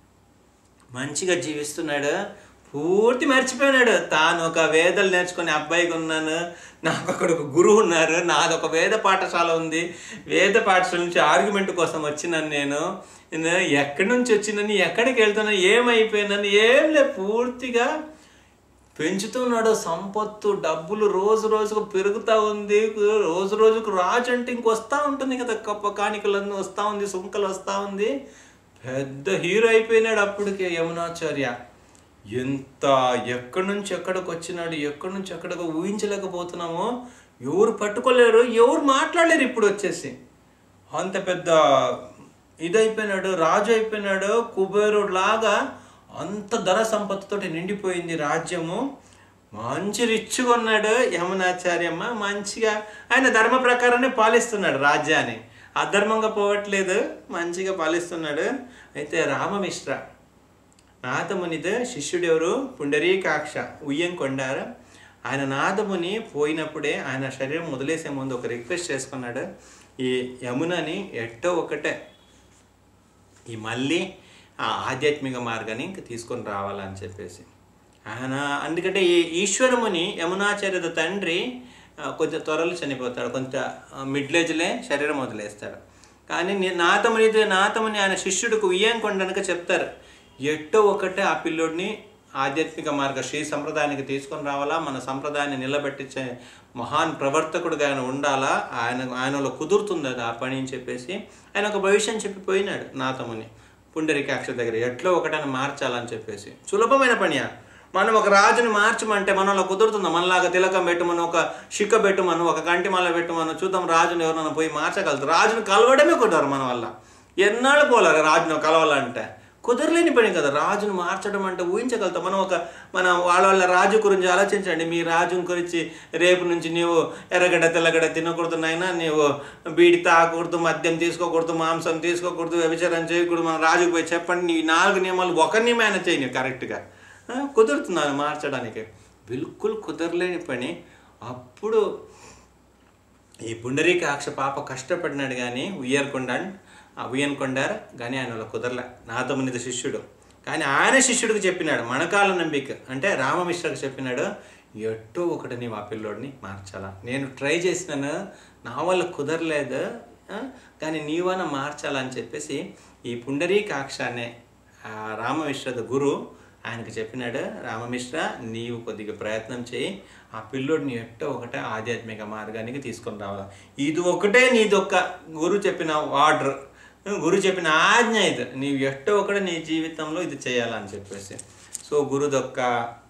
S1: మంచిగా జీవిస్తున్నాడు పూర్తి మర్చిపోయినాడు తాను ఒక వేదలు నేర్చుకునే అబ్బాయికి ఉన్నాను నాకు అక్కడ ఒక గురువు ఉన్నారు నాది ఒక వేద పాఠశాల ఉంది వేద పాఠశాల నుంచి ఆర్గ్యుమెంట్ కోసం వచ్చినాను నేను నేను ఎక్కడి నుంచి వచ్చినాను ఎక్కడికి వెళ్తున్నాను ఏమైపోయినాను ఏం లే పూర్తిగా పెంచుతున్నాడు సంపత్తు డబ్బులు రోజు రోజుకు పెరుగుతూ ఉంది రోజు రోజుకు రాజు అంటే ఇంకొస్తా ఉంటుంది కదా కప్ప కాணிకలన్నీ వస్తూ ఉంది సుంకలు వస్తూ ఉంది పెద్ద హీరో అయిపోయినాడు అప్పటికే యమునాచార్య ఎంత ఎక్కడి నుంచి ఎక్కడికి వచ్చినాడు ఎక్కడి నుంచి ఎక్కడికి ఊహించలేకపోతున్నామో ఎవరు పట్టుకోలేరు ఎవరు మాట్లాడలేరు ఇప్పుడు వచ్చేసి అంత పెద్ద ఇదైపోయినాడు రాజు అయిపోయినాడు కుబేరుడు లాగా అంత ధన సంపత్తితోటి నిండిపోయింది రాజ్యము మంచి రిచ్గా ఉన్నాడు యమునాచార్యమ్మ మంచిగా ఆయన ధర్మ ప్రకారమే పాలిస్తున్నాడు రాజ్యాన్ని అధర్మంగా పోవట్లేదు మంచిగా పాలిస్తున్నాడు అయితే రామమిశ్ర నాథమునిది శిష్యుడు ఎవరు పుండరీకాక్ష ఉయ్యం కొండారు ఆయన నాథముని పోయినప్పుడే ఆయన శరీరం వదిలేసే ముందు ఒక రిక్వెస్ట్ చేసుకున్నాడు ఈ యమునని ఎట్టో ఒకటే ఈ మళ్ళీ ఆ ఆధ్యాత్మిక మార్గాన్ని ఇంక తీసుకొని రావాలని చెప్పేసి ఆయన ఎందుకంటే ఈ ఈశ్వరముని యమునాచార్యుల తండ్రి ఆ, కొంచెం త్వరలో చనిపోతాడు కొంచెం మిడిల్ ఏజ్లే శరీరం వదిలేస్తాడు కానీ నీ- నాతముని నాతముని ఆయన శిష్యుడికి ఉయ్యం కొండనక చెప్తారు ఎట్టో ఒకటే ఆ పిల్లోడిని ఆధ్యాత్మిక మార్గ శ్రీ సంప్రదాయానికి తీసుకొని రావాలా మన సంప్రదాయాన్ని నిలబెట్టించే మహాన్ ప్రవర్తకుడుగా ఆయన ఉండాలా ఆయన ఆయనలో కుదురుతుంది అది ఆ పని అని చెప్పేసి ఆయన ఒక భవిష్యం చెప్పిపోయినాడు నాతముని పుండరీకాక్ష దగ్గర ఎట్లో ఒకటని మార్చాలని చెప్పేసి సులభమైన పనియా మనం ఒక రాజుని మార్చమంటే మనలో కుదురుతుందా మనలాగా తిలకం పెట్టమను ఒక షిక్క పెట్టమను ఒక కంటిమాల పెట్టమను చూద్దాం రాజుని ఎవరైనా పోయి మార్చగలుగుతారు రాజుని కలవడమే కుదరరు మన వల్ల ఎన్నాళ్ళు పోలేరు రాజును కలవాలంటే కుదరలేని పని కదా రాజును మార్చడం అంటే ఊహించగలుగుతాం మనం ఒక మన వాళ్ళ వాళ్ళ రాజు గురించి ఆలోచించండి మీ రాజు గురించి రేపు నుంచి నీవు ఎర్రగడ్డ తెల్లగడ్డ తినకూడదు నాయనా నీవు బీడి తాగకూడదు మద్యం తీసుకోకూడదు మాంసం తీసుకోకూడదు వ్యభిచారం చేయకూడదు మన రాజుకు పోయి చెప్పండి నీ నాలుగు నియమాలు ఒక నియమం ఆయన చేయని కరెక్ట్గా ఆ, కుదురుతుంది అది మార్చడానికి బిల్కుల్ కుదరలేని పని అప్పుడు ఈ పుండరీకాక్ష పాప కష్టపడినాడు కానీ ఉయ్యర్కొండాడు ఆ ఉయ్యన్కొండారు కానీ ఆయన వాళ్ళ కుదరలే నాతమునిది శిష్యుడు కానీ ఆయన శిష్యుడికి చెప్పినాడు మనకాల నంబిక అంటే రామమిశ్రకు చెప్పినాడు ఎట్టో ఒకటి నీవు ఆ పిల్లోడిని మార్చాలా నేను ట్రై చేసినాను నా వల్ల కుదరలేదు ఆ, కానీ నీవన మార్చాలని చెప్పేసి ఈ పుండరీకాక్ష అనే ఆ రామమిశ్ರದ గురు ఆయనకు చెప్పినాడు రామమిశ్ర నీవు కొద్దిగా ప్రయత్నం చేయి ఆ పిల్లోడిని ఎట్టో ఒకటే ఆధ్యాత్మిక మార్గానికి తీసుకొని రావాలి ఇది ఒకటే నీదొక్క గురు చెప్పిన ఆర్డర్ గురు చెప్పిన ఆజ్ఞ ఇది నీవు ఎట్టో ఒకటే నీ జీవితంలో ఇది చేయాలని చెప్పేసి సో గురుదొక్క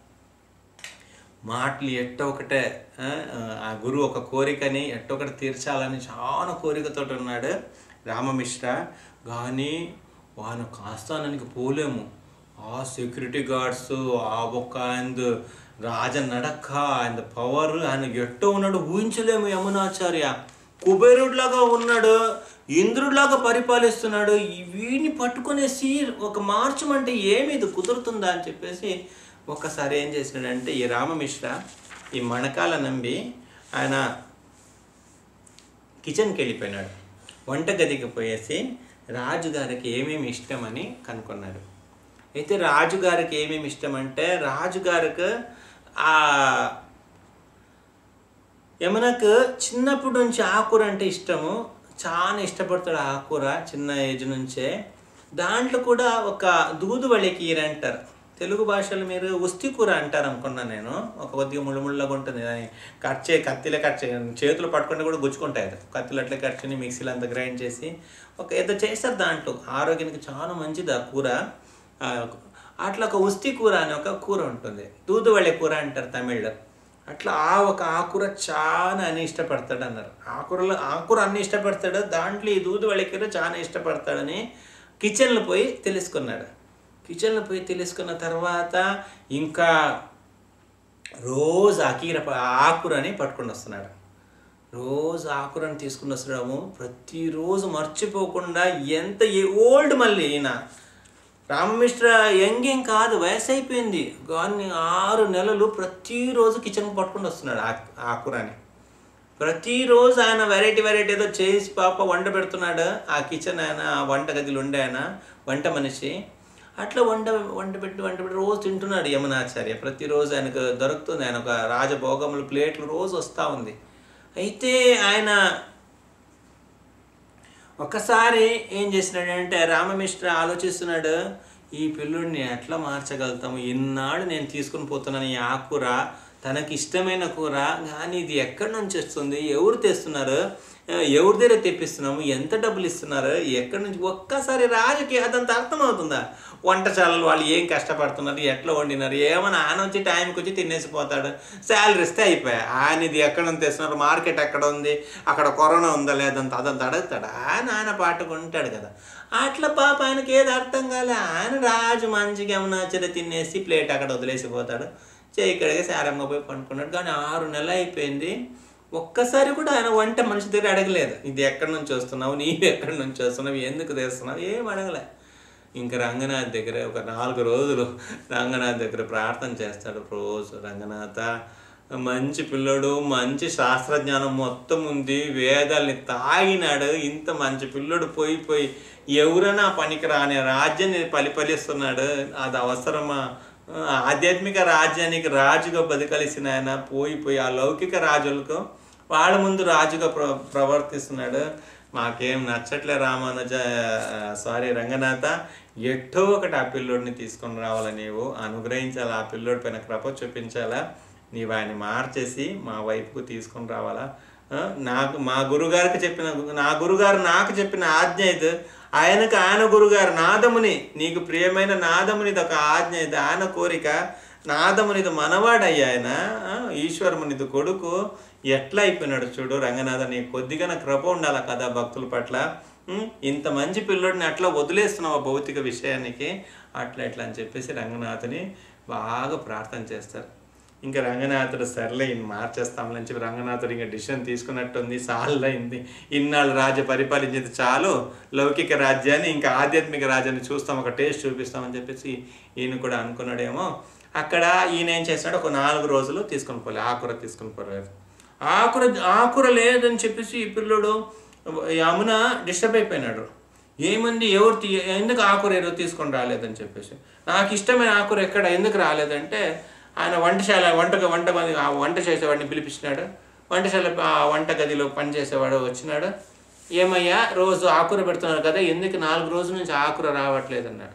S1: మాటలు ఎట్టో ఒకటే ఆ, ఆ గురువు ఒక కోరికని ఎట్టో ఒకటి తీర్చాలని చాలా కోరికతో ఉన్నాడు రామమిశ్ర కానీ వాను కాస్తానానికి పోలేము ఆ సెక్యూరిటీ గార్డ్స్ ఆ ఒక్క ఆయన రాజ నడక ఆయన పవర్ ఆయన ఎట్టో ఉన్నాడు ఊహించలేము యమునాచార్య కుబేరుడిలాగా ఉన్నాడు ఇంద్రుడిలాగా పరిపాలిస్తున్నాడు ఈ వీడిని పట్టుకునేసి ఒక మార్చమంటే ఏమి ఇది కుదురుతుందా అని చెప్పేసి ఒక్కసారి ఏం చేసినాడంటే ఈ రామమిశ్ర ఈ మణకాల నంబి ఆయన కిచెన్కి వెళ్ళిపోయినాడు వంటగదికి పోయేసి రాజుగారికి ఏమేమి ఇష్టమని కనుక్కున్నాడు అయితే రాజుగారికి ఏమేమి ఇష్టం అంటే రాజుగారికి ఆ యమునకు చిన్నప్పటి నుంచి ఆకుర అంటే ఇష్టము చాలా ఇష్టపడతాడు ఆకుర చిన్న ఏజ్ నుంచే దాంట్లో కూడా ఒక దూదువళి కీర అంటారు తెలుగు భాషలో మీరు ఉస్తి కూర అంటారు అనుకున్నా నేను ఒక కొద్దిగా ముళ్ళు ముళ్ళగా ఉంటుంది దాన్ని కట్ చే కత్తిలో కట్ చే చేతులు పట్టుకుంటే కూడా గుచ్చుకుంటాయి అది కత్తిలో అట్లా కట్ చేసి మిక్సీలో అంతా గ్రైండ్ చేసి ఒక ఏదో చేస్తారు దాంట్లో ఆరోగ్యానికి చాలా మంచిది ఆ కూర ఆ, అట్లా ఒక ఉస్తి కూర అని ఒక కూర ఉంటుంది దూదువళి కూర అంటారు తమిళ్లో అట్లా ఆ ఒక ఆకుర చాలా అని ఇష్టపడతాడు అన్నారు ఆకురలో ఆకుర అన్ని ఇష్టపడతాడు దాంట్లో ఈ దూదు కూర చాలా ఇష్టపడతాడని కిచెన్లో పోయి తెలుసుకున్నాడు కిచెన్లో పోయి తెలుసుకున్న తర్వాత ఇంకా రోజు ఆ కీర ప- ఆ ఆకురని పట్టుకొని వస్తున్నాడు రోజు ఆకురని తీసుకుని వస్తున్నాము ప్రతిరోజు మర్చిపోకుండా ఎంత ఓల్డ్ మళ్ళీ ఈయన రామమిశ్ర యంగ్ ఏం కాదు వయసు అయిపోయింది కానీ ఆరు నెలలు ప్రతిరోజు కిచెన్ పట్టుకుని వస్తున్నాడు ఆ ఆకురాని ప్రతిరోజు ఆయన వెరైటీ వెరైటీ ఏదో చేసి పాప వంట పెడుతున్నాడు ఆ కిచెన్ ఆయన ఆ వంట గదిలో ఉండే ఆయన వంట మనిషి అట్లా వంట వంట పెట్టి వంట పెట్టి రోజు తింటున్నాడు యమునాచార్య ప్రతిరోజు ఆయనకు దొరుకుతుంది ఆయన ఒక రాజభోగములు ప్లేట్లు రోజు వస్తూ ఉంది అయితే ఆయన ఒక్కసారి ఏం చేసినాడంటే రామమిశ్ర ఆలోచిస్తున్నాడు ఈ పిల్లుడిని ఎట్లా మార్చగలుగుతాము ఇన్నాడు నేను తీసుకుని పోతున్నాను ఈ ఆకుర తనకి ఇష్టమైన కూర కానీ ఇది ఎక్కడి నుంచి వస్తుంది ఎవరు తెస్తున్నారు ఆ, ఎవరి దగ్గర తెప్పిస్తున్నాము ఎంత డబ్బులు ఇస్తున్నారు ఎక్కడి నుంచి ఒక్కసారి రాజుకి అదంత అర్థమవుతుందా వంటశాలలు వాళ్ళు ఏం కష్టపడుతున్నారు ఎట్లా వండినారు ఏమైనా ఆయన వచ్చి టైంకి వచ్చి తినేసిపోతాడు శాలరీ ఇస్తే అయిపోయా ఆయన ఇది ఎక్కడ నుంచి తెస్తున్నారు మార్కెట్ ఎక్కడ ఉంది అక్కడ కరోనా ఉందా లేదంత అదంతా అడుగుతాడు ఆయన ఆయన పాటుకుంటాడు కదా అట్లా పాప ఆయనకి ఏది అర్థం కాలే ఆయన రాజు మంచిగా ఏమన్నా చెర తినేసి ప్లేట్ అక్కడ వదిలేసిపోతాడు చేయి కడిగి సారంగా పోయి పండుకున్నాడు కానీ ఆరు నెలలు అయిపోయింది ఒక్కసారి కూడా ఆయన వంట మనిషి దగ్గర అడగలేదు ఇది ఎక్కడి నుంచి వస్తున్నావు నీవు ఎక్కడి నుంచి వస్తున్నావు ఎందుకు తెస్తున్నావు ఏం అడగలే ఇంకా రంగనాథ్ దగ్గర ఒక నాలుగు రోజులు రంగనాథ్ దగ్గర ప్రార్థన చేస్తాడు రోజు రంగనాథ మంచి పిల్లడు మంచి శాస్త్రజ్ఞానం మొత్తం ఉంది వేదాల్ని తాగినాడు ఇంత మంచి పిల్లడు పోయి పోయి ఎవరైనా పనికి రాని రాజ్యాన్ని పరిపాలిస్తున్నాడు అది అవసరమా ఆధ్యాత్మిక రాజ్యానికి రాజుగా బతకలిసిన ఆయన పోయి పోయి ఆ లౌకిక రాజులకు వాళ్ళ ముందు రాజుగా ప్ర ప్రవర్తిస్తున్నాడు మాకేం నచ్చట్లే రామానుజ సారీ రంగనాథ ఎట్టో ఒకటి ఆ పిల్లోడిని తీసుకొని రావాలా నీవు అనుగ్రహించాలా ఆ పిల్లోడి పైన కృప చూపించాలా నీవు ఆయన మార్చేసి మా వైపుకు తీసుకొని రావాలా ఆ, నాకు మా గురుగారికి చెప్పిన నా గురుగారు నాకు చెప్పిన ఆజ్ఞ ఇది ఆయనకు ఆయన గురుగారు నాదముని నీకు ప్రియమైన నాదమునిది ఒక ఆజ్ఞ ఇది ఆయన కోరిక నాదమునిది మనవాడయ్యా ఆయన ఆ, ఈశ్వరమునిది కొడుకు ఎట్లా అయిపోయినాడు చూడు రంగనాథ నీకు కొద్దిగా నా కృప ఉండాలి కదా భక్తుల పట్ల ఉం? ఇంత మంచి పిల్లోడిని అట్లా వదిలేస్తున్నావు ఆ భౌతిక విషయానికి అట్లా ఇట్లా అని చెప్పేసి రంగనాథుని బాగా ప్రార్థన చేస్తారు ఇంకా రంగనాథుడు సర్లే ఈయన మార్చేస్తాంలని చెప్పి రంగనాథుడు ఇంకా డిసిషన్ తీసుకున్నట్టుంది సాల్ అయింది ఇన్నాళ్ళు రాజ్య పరిపాలించేది చాలు లౌకిక రాజ్యాన్ని ఇంకా ఆధ్యాత్మిక రాజ్యాన్ని చూస్తాం ఒక టేస్ట్ చూపిస్తామని చెప్పేసి ఈయన కూడా అనుకున్నాడేమో అక్కడ ఈయన ఏం చేస్తాడు ఒక నాలుగు రోజులు తీసుకొని పోలే ఆకుర తీసుకొని పోలేదు ఆకుర ఆకుర లేదని చెప్పేసి ఈ పిల్లడు యమున డిస్టర్బ్ అయిపోయినాడు ఏముంది ఎవరు తీ ఎందుకు ఆకుర ఎవరు తీసుకొని రాలేదని చెప్పేసి నాకు ఇష్టమైన ఆకుర ఎక్కడ ఎందుకు రాలేదంటే ఆయన వంటశాల వంట వంట మంది ఆ వంట చేసేవాడిని పిలిపించినాడు వంటశాల ఆ వంట గదిలో పని చేసేవాడు వచ్చినాడు ఏమయ్యా రోజు ఆకుర పెడుతున్నారు కదా ఎందుకు నాలుగు రోజుల నుంచి ఆకుర రావట్లేదు అన్నాడు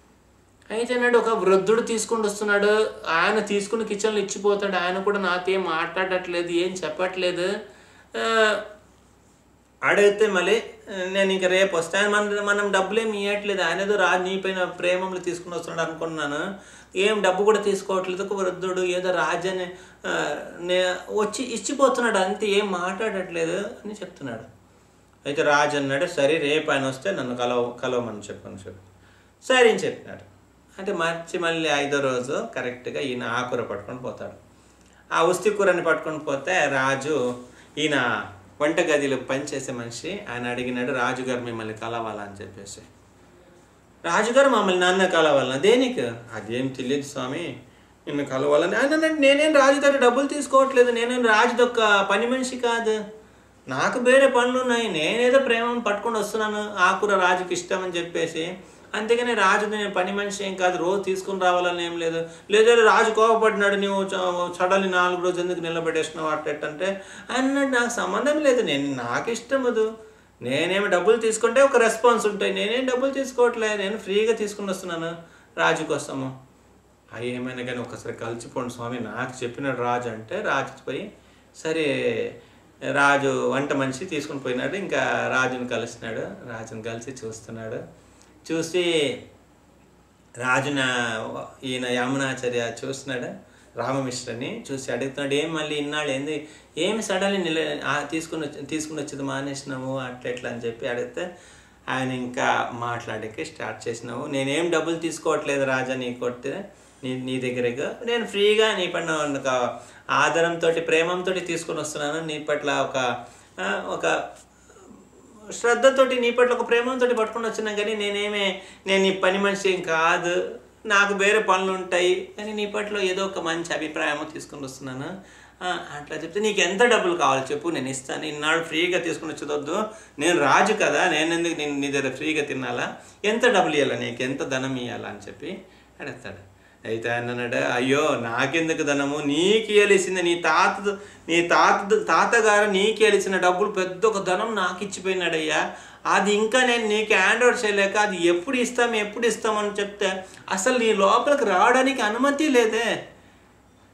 S1: అయితే నాడు ఒక వృద్ధుడు తీసుకుని వస్తున్నాడు ఆయన తీసుకుని కిచెన్లో ఇచ్చిపోతాడు ఆయన కూడా నాతో ఏం మాట్లాడట్లేదు ఏం చెప్పట్లేదు ఆ, అడిగితే మళ్ళీ ఆ, నేను ఇంకా రేపు వస్తాను మన మనం డబ్బులు ఏమి ఇవ్వట్లేదు ఆయన ఏదో రా నీ పైన ప్రేమలు తీసుకుని వస్తున్నాడు అనుకున్నాను ఏం డబ్బు కూడా తీసుకోవట్లేదు ఒక వృద్ధుడు ఏదో రాజ్యాన్ని ఆ, నే వచ్చి ఇచ్చిపోతున్నాడు అంతే ఏం మాట్లాడట్లేదు అని చెప్తున్నాడు అయితే రాజు అన్నాడు సరే రేపు ఆయన వస్తే నన్ను కలవ కలవమని చెప్పని చెప్పి సరే అని చెప్పినాడు అంటే మార్చి మళ్ళీ ఐదో రోజు కరెక్ట్గా ఈయన ఆకుర పట్టుకొని పోతాడు ఆ ఉస్తి కూరని పట్టుకొని పోతే రాజు ఈయన వంటగదిలో పనిచేసే మనిషి ఆయన అడిగినాడు రాజుగారు మిమ్మల్ని కలవాలా అని చెప్పేసి రాజుగారు మమ్మల్ని నాన్న కలవాలన్నా దేనికి అదేం తెలియదు స్వామి నిన్ను కలవాలని ఆయన అన్నాడు నేనేం రాజు దగ్గర డబ్బులు తీసుకోవట్లేదు నేనేం రాజు ఒక పని మనిషి కాదు నాకు వేరే పనులు ఉన్నాయి నేనేదో ప్రేమను పట్టుకొని వస్తున్నాను ఆకుర రాజుకి ఇష్టం అని చెప్పేసి అంతేగాని రాజు నేను పని మనిషి ఏం కాదు రోజు తీసుకుని రావాలని ఏం లేదు లేదా రాజు కోపపడినాడు నువ్వు చ- చడలి నాలుగు రోజులు ఎందుకు నిలబెట్టేసినావు అట్టంటే అన్నాడు నాకు సంబంధం లేదు నేను నాకు ఇష్టం అది నేనేమి డబ్బులు తీసుకుంటే ఒక రెస్పాన్స్ ఉంటాయి నేనేం డబ్బులు తీసుకోవట్లే నేను ఫ్రీగా తీసుకుని వస్తున్నాను రాజు కోసము అవి ఏమైనా కానీ ఒకసారి కలిసిపోండి స్వామి నాకు చెప్పినాడు రాజు అంటే రాజు పోయి సరే రాజు వంట మనిషి తీసుకుని పోయినాడు ఇంకా రాజుని కలిసినాడు రాజుని కలిసి చూస్తున్నాడు చూసి రాజున ఈయన యమునాచార్య చూస్తున్నాడు రామమిశ్రని చూసి అడుగుతున్నాడు ఏం మళ్ళీ ఇన్నాళ్ళు ఏంది ఏమి సడన్లీ నిల ఆ, తీసుకుని వచ్చి తీసుకుని వచ్చేది మానేసినాము అట్లా ఎట్లా అని చెప్పి అడిగితే ఆయన ఇంకా మాట్లాడేకి స్టార్ట్ చేసినావు నేనేం డబ్బులు తీసుకోవట్లేదు రాజా నీ కొట్టే నీ నీ దగ్గరగా నేను ఫ్రీగా నీ పైన ఒక ఆదరంతో ప్రేమంతో తీసుకొని వస్తున్నాను నీ పట్ల ఒక ఆ, ఒక శ్రద్ధతోటి నీ పట్ల ఒక ప్రేమతో పట్టుకొని వచ్చినా కానీ నేనేమే నేను నీ పని మనిషి ఏం కాదు నాకు వేరే పనులు ఉంటాయి కానీ నీ పట్ల ఏదో ఒక మంచి అభిప్రాయం తీసుకొని వస్తున్నాను ఆ, అట్లా చెప్తే నీకు ఎంత డబ్బులు కావాలి చెప్పు నేను ఇస్తాను ఇన్నాళ్ళు ఫ్రీగా తీసుకుని వచ్చేదొద్దు నేను రాజు కదా నేను ఎందుకు నేను నీ దగ్గర ఫ్రీగా తినాలా ఎంత డబ్బులు ఇవ్వాలా నీకు ఎంత ధనం ఇవ్వాలా అని చెప్పి అడుగుతాడు అయితే ఆయన అన్నాడు అయ్యో నాకెందుకు ధనము నీకు ఇవ్వలేసింది నీ తాత నీ తాత తాతగారు నీకు ఇవ్వలేసిన డబ్బులు పెద్ద ఒక ధనం నాకు ఇచ్చిపోయినాడయ్యా అది ఇంకా నేను నీకు హ్యాండ్ ఓవర్ చేయలేక అది ఎప్పుడు ఇస్తాం ఎప్పుడు ఇస్తామని చెప్తే అసలు నీ లోపలికి రావడానికి అనుమతి లేదే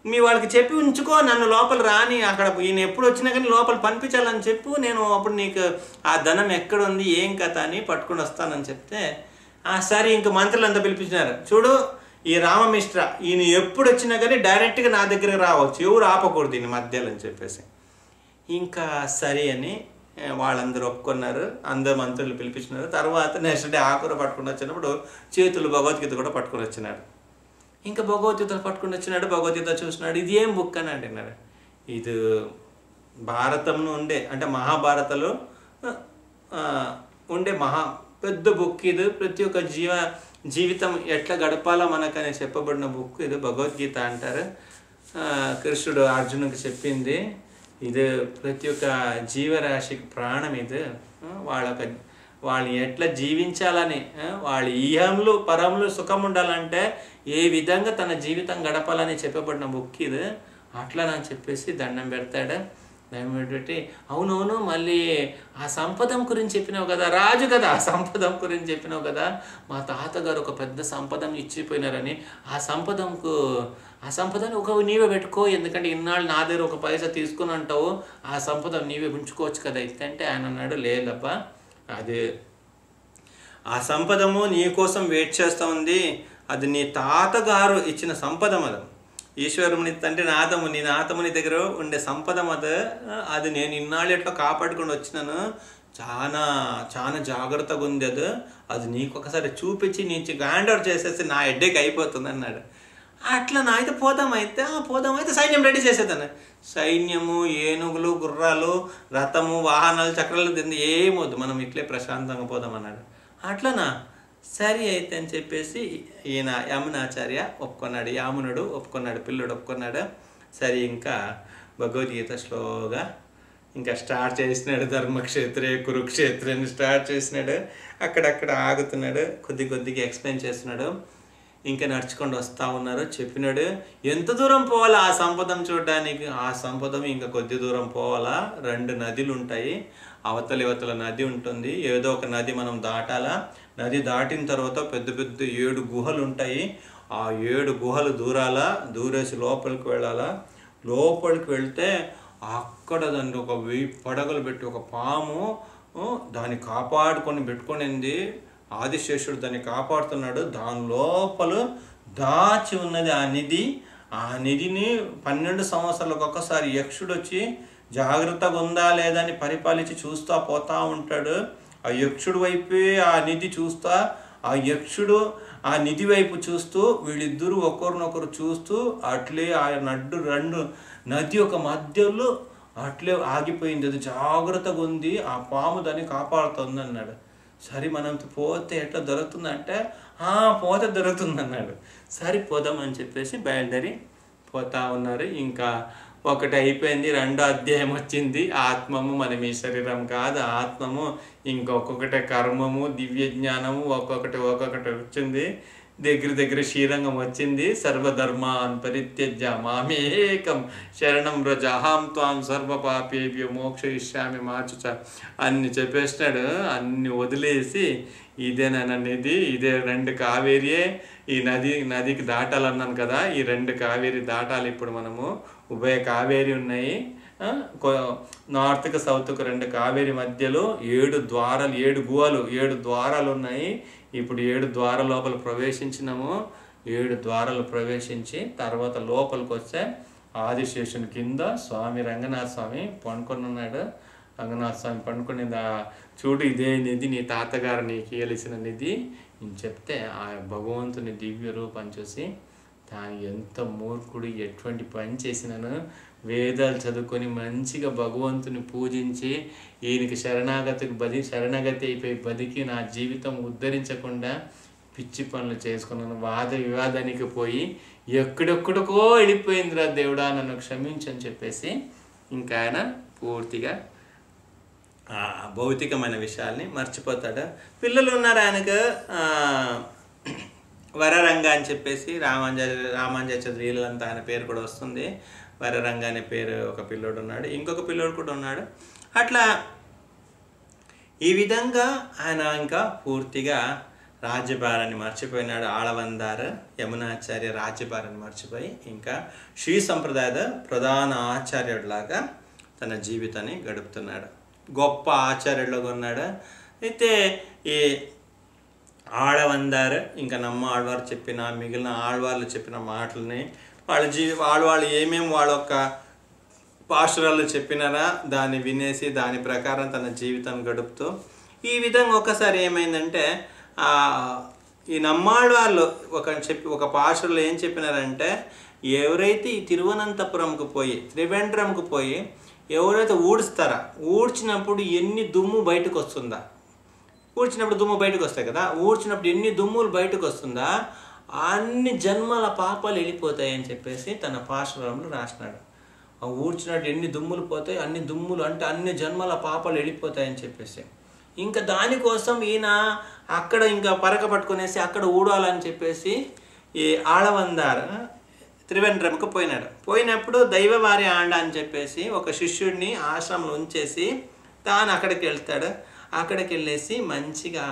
S1: మీ వాళ్ళకి చెప్పి ఉంచుకో నన్ను లోపల రాని అక్కడ ఈయన ఎప్పుడు వచ్చినా కానీ లోపల పంపించాలని చెప్పు నేను అప్పుడు నీకు ఆ ధనం ఎక్కడ ఉంది ఏం కథ అని పట్టుకుని వస్తానని చెప్తే ఆ సరే ఇంక మంత్రులంతా పిలిపించినారు చూడు ఈ రామమిశ్ర ఈయన ఎప్పుడు వచ్చినా కానీ డైరెక్ట్గా నా దగ్గరికి రావచ్చు ఎవరు ఆపకూడదు ఈయన మధ్యలో అని చెప్పేసి ఇంకా సరే అని ఏ, వాళ్ళందరూ ఒప్పుకున్నారు అందరు మంత్రులు పిలిపించినారు తర్వాత నెక్స్ట్ డే ఆకుర పట్టుకుని వచ్చినప్పుడు చేతులు భగవద్గీత కూడా పట్టుకుని వచ్చినాడు ఇంకా భగవద్గీత పట్టుకుని వచ్చినాడు భగవద్గీత చూసినాడు ఇది ఏం బుక్ అని అంటున్నాడు ఇది భారతంలో ఉండే అంటే మహాభారతలో ఆ, ఉండే మహా పెద్ద బుక్ ఇది ప్రతి ఒక్క జీవ జీవితం ఎట్లా గడపాలో మనకని చెప్పబడిన బుక్ ఇది భగవద్గీత అంటారు ఆ, కృష్ణుడు అర్జునుడికి చెప్పింది ఇది ప్రతి ఒక్క జీవరాశికి ప్రాణం ఇది ఆ, వాళ్ళొక వాళ్ళు ఎట్లా జీవించాలని ఆ, వాళ్ళ ఈహంలో పరంలో సుఖం ఉండాలంటే ఏ విధంగా తన జీవితం గడపాలని చెప్పబడిన బుక్ ఇది అట్లా అని చెప్పేసి దండం పెడతాడు దండం పెట్టి అవునవును మళ్ళీ ఆ సంపదం గురించి చెప్పినావు కదా రాజు కదా ఆ సంపదం గురించి చెప్పినావు కదా మా తాతగారు ఒక పెద్ద సంపదం ఇచ్చిపోయినారని ఆ సంపదంకు ఆ సంపదని ఒక నీవే పెట్టుకో ఎందుకంటే ఇన్నాళ్ళు నా దగ్గర ఒక పైసా తీసుకుని అంటావు ఆ సంపద నీవే ఉంచుకోవచ్చు కదా ఇస్తే ఆయన అన్నాడు లేదబ్బా అది ఆ సంపదము నీ కోసం వెయిట్ చేస్తూ ఉంది అది నీ తాతగారు ఇచ్చిన సంపదం అది ఈశ్వరుని తండ్రి నాథముని నాథముని దగ్గర ఉండే సంపదం అది అది నేను ఇన్నాళ్ళు ఎట్లా కాపాడుకొని వచ్చినాను చాలా చాలా జాగ్రత్తగా ఉంది అది అది నీకు ఒకసారి చూపించి నీకు హ్యాండ్ ఓవర్ చేసేసి నా హెడ్డేక్ అయిపోతుంది అన్నాడు అట్లా నా అయితే పోదాం అయితే ఆ పోదాం అయితే సైన్యం రెడీ చేసేదాన్ని సైన్యము ఏనుగులు గుర్రాలు రథము వాహనాలు చక్రాలు తింది ఏమొద్దు మనం ఇట్లే ప్రశాంతంగా పోదాం అన్నాడు అట్లనా సరే అయితే అని చెప్పేసి ఈయన యమునాచార్య ఒప్పుకున్నాడు యామునుడు ఒప్పుకున్నాడు పిల్లుడు ఒప్పుకున్నాడు సరే ఇంకా భగవద్గీత స్లోగా ఇంకా స్టార్ట్ చేసినాడు ధర్మక్షేత్రే కురుక్షేత్రే అని స్టార్ట్ చేసినాడు అక్కడక్కడ ఆగుతున్నాడు కొద్ది కొద్దిగా ఎక్స్ప్లెయిన్ చేస్తున్నాడు ఇంకా నడుచుకొని వస్తా ఉన్నారు చెప్పినాడు ఎంత దూరం పోవాలా ఆ సంపదం చూడడానికి ఆ సంపదం ఇంకా కొద్ది దూరం పోవాలా రెండు నదులు ఉంటాయి అవతల ఇవతల నది ఉంటుంది ఏదో ఒక నది మనం దాటాలా నది దాటిన తర్వాత పెద్ద పెద్ద ఏడు గుహలు ఉంటాయి ఆ ఏడు గుహలు దూరాలా దూరేసి లోపలికి వెళ్ళాలా లోపలికి వెళ్తే అక్కడ దాన్ని ఒక వెయ్యి పడగలు పెట్టి ఒక పాము ఆ, దాన్ని కాపాడుకొని పెట్టుకునింది ఆదిశేషుడు దాన్ని కాపాడుతున్నాడు దాని లోపల దాచి ఉన్నది ఆ నిధి ఆ నిధిని పన్నెండు సంవత్సరాలకు ఒక్కసారి యక్షుడు వచ్చి జాగ్రత్తగా ఉందా లేదా అని పరిపాలించి చూస్తా పోతా ఉంటాడు ఆ యక్షుడు వైపే ఆ నిధి చూస్తా ఆ యక్షుడు ఆ నిధి వైపు చూస్తూ వీళ్ళిద్దరూ ఒకరినొకరు చూస్తూ అట్లే ఆ నడ్డు రెండు నది ఒక మధ్యలో అట్లే ఆగిపోయింది అది జాగ్రత్తగా ఉంది ఆ పాము దాన్ని కాపాడుతుంది అన్నాడు సరే మనం పోతే ఎట్లా దొరుకుతుందంటే "ఆ, పోతే దొరుకుతుంది అన్నాడు సరే పోదామని చెప్పేసి బయలుదేరి పోతా ఉన్నారు ఇంకా ఒకటి అయిపోయింది రెండో అధ్యాయం వచ్చింది ఆత్మము మనం ఈ శరీరం కాదు ఆత్మము ఇంకొకటి కర్మము దివ్య జ్ఞానము ఒక్కొక్కటి ఒక్కొక్కటి వచ్చింది దగ్గర దగ్గర శ్రీరంగం వచ్చింది సర్వధర్మాన్ పరిత్యజ్య మామేకం శరణం రజ అహం త్వాం సర్వపాపేభ్యో మోక్షయిష్యామి మార్చుచ అన్ని చెప్పేసినాడు అన్ని వదిలేసి ఇదేనన్నది ఇదే రెండు కావేరియే ఈ నది నదికి దాటాలన్నాను కదా ఈ రెండు కావేరి దాటాలి ఇప్పుడు మనము ఉభయ కావేరి ఉన్నాయి ఆ, కొ- నార్త్కి సౌత్కి రెండు కావేరి మధ్యలో ఏడు ద్వారాలు ఏడు గుహలు ఏడు ద్వారాలు ఉన్నాయి ఇప్పుడు ఏడు ద్వారాల లోపల ప్రవేశించినాము ఏడు ద్వారాలు ప్రవేశించి తర్వాత లోపలికి వస్తే ఆదిశేషుని కింద స్వామి రంగనాథ స్వామి పండుకొని ఉన్నాడు రంగనాథ స్వామి పండుకుని చూడు ఇదే నిధి నీ తాతగారు నీకు ఇయ్యలిసిన నిధి నేను చెప్తే ఆ భగవంతుని దివ్య రూపం చూసి తాను ఎంత మూర్ఖుడు ఎటువంటి పని చేసినాను వేదాలు చదువుకొని మంచిగా భగవంతుని పూజించి ఈయనకి శరణాగతికి బది శరణాగతి అయిపోయి బతికి నా జీవితం ఉద్ధరించకుండా పిచ్చి పనులు చేసుకున్నాను వాద వివాదానికి పోయి ఎక్కడెక్కడికో వెళ్ళిపోయిందిరా దేవుడా నన్ను క్షమించని చెప్పేసి ఇంకా ఆయన పూర్తిగా ఆ భౌతికమైన విషయాల్ని మర్చిపోతాడు పిల్లలు ఉన్నారు ఆయనకు ఆ, వరరంగ అని చెప్పేసి రామాంజ రామాంజాచార్యులు అంతా ఆయన పేరు కూడా వస్తుంది వరరంగ అనే పేరు ఒక పిల్లోడు ఉన్నాడు ఇంకొక పిల్లోడు కూడా ఉన్నాడు అట్లా ఈ విధంగా ఆయన ఇంకా పూర్తిగా రాజ్యభారాన్ని మర్చిపోయినాడు ఆళవందారు యమునాచార్య రాజ్యభారాన్ని మర్చిపోయి ఇంకా శ్రీ సంప్రదాయద ప్రధాన ఆచార్యుడిలాగా తన జీవితాన్ని గడుపుతున్నాడు గొప్ప ఆచార్యుడులాగా ఉన్నాడు అయితే ఈ ఆడవందారు ఇంకా నమ్మ ఆడవారు చెప్పిన మిగిలిన ఆడవాళ్ళు చెప్పిన మాటలని వాళ్ళ జీవి వాళ్ళు వాళ్ళు ఏమేమి వాళ్ళ యొక్క పాస్టరాలు చెప్పినారా దాన్ని వినేసి దాని ప్రకారం తన జీవితం గడుపుతూ ఈ విధంగా ఒకసారి ఏమైందంటే ఆ, ఈ నమ్మాళ్ళ వాళ్ళు ఒక చెప్పి ఒక పాస్టర్లు ఏం చెప్పినారంటే ఎవరైతే ఈ తిరువనంతపురంకు పోయి త్రివేంద్రంకు పోయి ఎవరైతే ఊడుస్తారా ఊడ్చినప్పుడు ఎన్ని దుమ్ము బయటకు వస్తుందా ఊడ్చినప్పుడు దుమ్ము బయటకు వస్తాయి కదా ఊడ్చినప్పుడు ఎన్ని దుమ్ములు బయటకు వస్తుందా అన్ని జన్మల పాపాలు వెళ్ళిపోతాయి అని చెప్పేసి తన పాశ్రంలో రాసినాడు ఆ ఊడ్చినట్టు ఎన్ని దుమ్ములు పోతాయి అన్ని దుమ్ములు అంటే అన్ని జన్మల పాపాలు వెళ్ళిపోతాయని చెప్పేసి ఇంకా దానికోసం ఈయన అక్కడ ఇంకా పరక పట్టుకునేసి అక్కడ ఊడాలని చెప్పేసి ఈ ఆళవందారు త్రివేంద్రంకు పోయినాడు పోయినప్పుడు దైవవారి ఆండ అని చెప్పేసి ఒక శిష్యుడిని ఆశ్రమంలో ఉంచేసి తాను అక్కడికి వెళ్తాడు అక్కడికి వెళ్ళేసి మంచిగా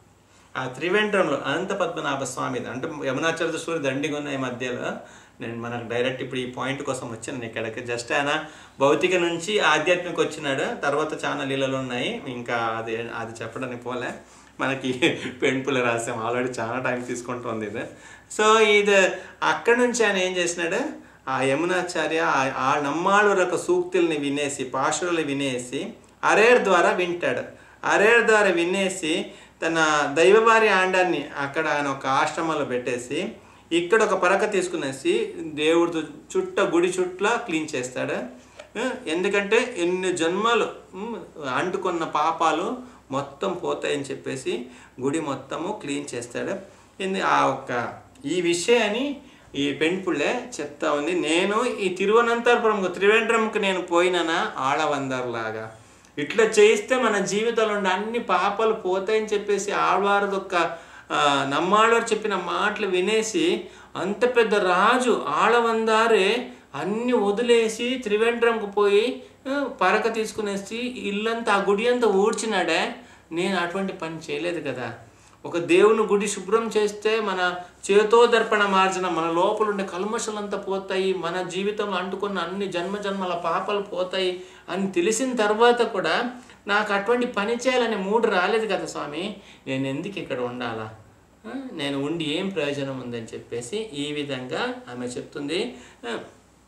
S1: ఆ త్రివేంద్రంలో అనంత పద్మనాభ స్వామి అంటే యమునాచార్య సూర్య దండిగా ఉన్నాయి మధ్యలో నేను మనకు డైరెక్ట్ ఇప్పుడు ఈ పాయింట్ కోసం వచ్చాను ఇక్కడికి జస్ట్ ఆయన భౌతిక నుంచి ఆధ్యాత్మిక వచ్చినాడు తర్వాత చాలా లీలలు ఉన్నాయి ఇంకా అది అది చెప్పడానికి పోలే మనకి పెంపుల రహస్యం ఆల్రెడీ చాలా టైం తీసుకుంటుంది ఇది సో ఇది అక్కడి నుంచి ఆయన ఏం చేసినాడు ఆ యమునాచార్య ఆ- ఆ నమ్మాళ్ళు రక సూక్తుల్ని వినేసి పాశువులు వినేసి అరేర్ ద్వారా వింటాడు అరేర్ ద్వారా వినేసి తన దైవవారి ఆండాన్ని అక్కడ ఆయన ఒక ఆశ్రమంలో పెట్టేసి ఇక్కడ ఒక పరక తీసుకునేసి దేవుడు చుట్ట గుడి చుట్ల క్లీన్ చేస్తాడు ఆ, ఎందుకంటే ఎన్ని జన్మలు ఉమ్, అంటుకున్న పాపాలు మొత్తం పోతాయని చెప్పేసి గుడి మొత్తము క్లీన్ చేస్తాడు ఇది ఆ ఒక్క ఈ విషయాన్ని ఈ పెంపుళ్ళే చెప్తా ఉంది నేను ఈ తిరువనంతపురం త్రివేంద్రంకి నేను పోయినానా ఆడవందర్లాగా ఇట్లా చేస్తే మన జీవితంలో ఉండే అన్ని పాపాలు పోతాయని చెప్పేసి ఆడవారు ఒక నమ్మాళ్ళవారు చెప్పిన మాటలు వినేసి అంత పెద్ద రాజు ఆళవందారే అన్ని వదిలేసి త్రివేంద్రంకు పోయి ఆ, పరక తీసుకునేసి ఇల్లంతా ఆ గుడి అంతా ఊడ్చినాడే నేను అటువంటి పని చేయలేదు కదా ఒక దేవుని గుడి శుభ్రం చేస్తే మన చేతో దర్పణ మార్జన మన లోపల ఉండే కల్మషలంతా పోతాయి మన జీవితంలో అంటుకున్న అన్ని జన్మ జన్మల పాపాలు పోతాయి అని తెలిసిన తర్వాత కూడా నాకు అటువంటి పని చేయాలనే మూడు రాలేదు కదా స్వామి నేను ఎందుకు ఇక్కడ ఉండాలా ఆ, నేను ఉండి ఏం ప్రయోజనం ఉందని చెప్పేసి ఈ విధంగా ఆమె చెప్తుంది ఆ,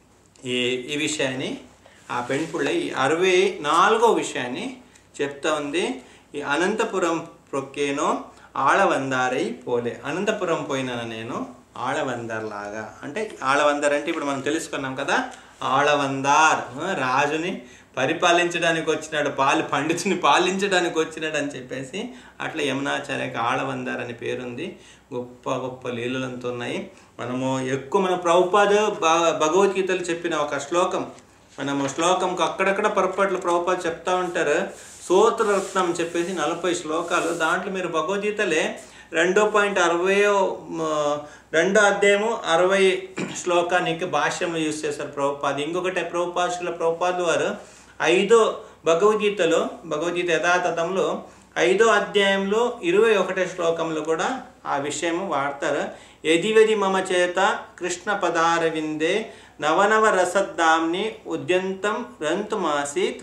S1: ఈ ఈ విషయాన్ని ఆ పెంపుళ్ళ ఈ అరవై నాలుగో విషయాన్ని చెప్తా ఉంది ఈ అనంతపురం ప్రొక్కేనో ఆళవందారై పోలే అనంతపురం పోయినాను నేను ఆళవందార్ లాగా అంటే ఆళవందార్ అంటే ఇప్పుడు మనం తెలుసుకున్నాం కదా ఆళవందార్ ఆ, రాజుని పరిపాలించడానికి వచ్చినాడు పాలి పండితుని పాలించడానికి వచ్చినాడు అని చెప్పేసి అట్లా యమునాచార్యకి ఆళవందార్ అని పేరుంది గొప్ప గొప్ప లీలలంతా ఉన్నాయి మనము ఎక్కువ మన ప్రభుపాద భ- భగవద్గీతలు చెప్పిన ఒక శ్లోకం మనము శ్లోకంకు అక్కడక్కడ పొరపాట్లు ప్రభుపాద చెప్తా ఉంటారు సూత్రరత్నం చెప్పేసి నలభై శ్లోకాలు దాంట్లో మీరు భగవద్గీతలే రెండో పాయింట్ అరవై రెండో అధ్యాయము అరవై శ్లోకానికి భాష్యంలో యూస్ చేశారు ప్రభుపాద ఇంకొకటి ప్రభుపాదుల ప్రభుపాదు వారు ఐదో భగవద్గీతలో భగవద్గీత యథాతథంలో ఐదో అధ్యాయంలో ఇరవై ఒకటో శ్లోకంలో కూడా ఆ విషయము వాడతారు ఎదివది మమ చేత కృష్ణ పదారవిందే నవనవ రసద్దాంని ఉద్యంతం రంతుమాసీత్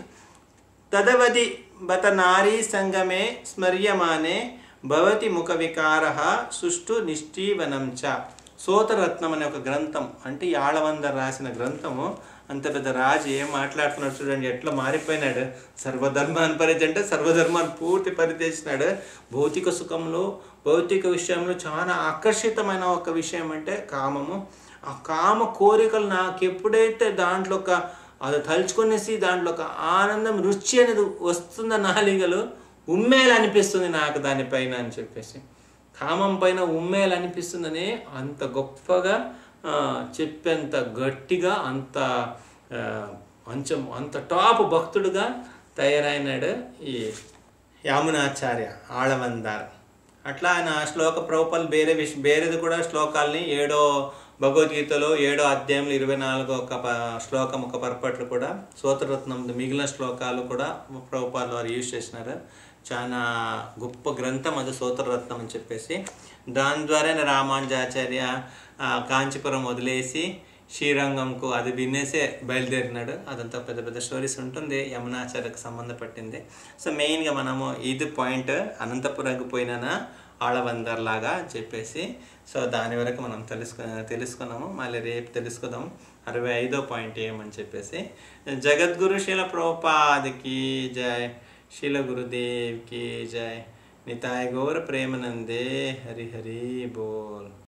S1: తదవది బత నారీ సంగమే స్మర్యమానే భవతి ముఖ వికార సుష్టు నిష్ఠీవనం చ సోతరత్నం అనే ఒక గ్రంథం అంటే ఈ ఆళవందర్ రాసిన గ్రంథము అంత పెద్ద రాజు ఏం మాట్లాడుతున్నాడు చూడండి ఎట్లా మారిపోయినాడు సర్వధర్మాన్ని పరిధి అంటే సర్వధర్మాన్ని పూర్తి పరిచేసినాడు భౌతిక సుఖంలో భౌతిక విషయంలో చాలా ఆకర్షితమైన ఒక విషయం అంటే కామము ఆ కామ కోరికలు నాకు ఎప్పుడైతే దాంట్లో ఒక అది తలుచుకునేసి దాంట్లో ఒక ఆనందం రుచి అనేది వస్తుంద నాలిగలు ఉమ్మేలు అనిపిస్తుంది నాకు దానిపైన అని చెప్పేసి కామం పైన ఉమ్మేలు అనిపిస్తుందని అంత గొప్పగా ఆ, చెప్పేంత గట్టిగా అంత ఆ, కొంచెం అంత టాప్ భక్తుడుగా తయారైనాడు ఈ యామునాచార్య ఆళవందార్ అట్లా ఆయన శ్లోక ప్రభుపాలు వేరే విష వేరేది కూడా శ్లోకాల్ని ఏడో భగవద్గీతలో ఏడో అధ్యాయంలో ఇరవై నాలుగో ఒక ప- శ్లోకం ఒక పరపట్లు కూడా సూత్రరత్నం మిగిలిన శ్లోకాలు కూడా ప్రభుపాలు వారు యూజ్ చేసినారు చాలా గొప్ప గ్రంథం అది సూత్రరత్నం అని చెప్పేసి దాని ద్వారానే రామానుజాచార్య ఆ, కాంచీపురం వదిలేసి శ్రీరంగంకు అది వినేసే బయలుదేరినాడు అదంతా పెద్ద పెద్ద స్టోరీస్ ఉంటుంది యమునాచార్యకు సంబంధపట్టింది సో మెయిన్గా మనము ఇది పాయింట్ అనంతపురంకి పోయినా ఆళవందర్ లాగా చెప్పేసి సో దాని వరకు మనం తెలుసుకు తెలుసుకున్నాము మళ్ళీ రేపు తెలుసుకుందాం అరవై ఐదో పాయింట్ ఏమని చెప్పేసి జగద్గురు శీల ప్రోపాదికి జై శీల గురుదేవ్కి జై నితాయ్ గౌర ప్రేమనందే హరి హరి బోల్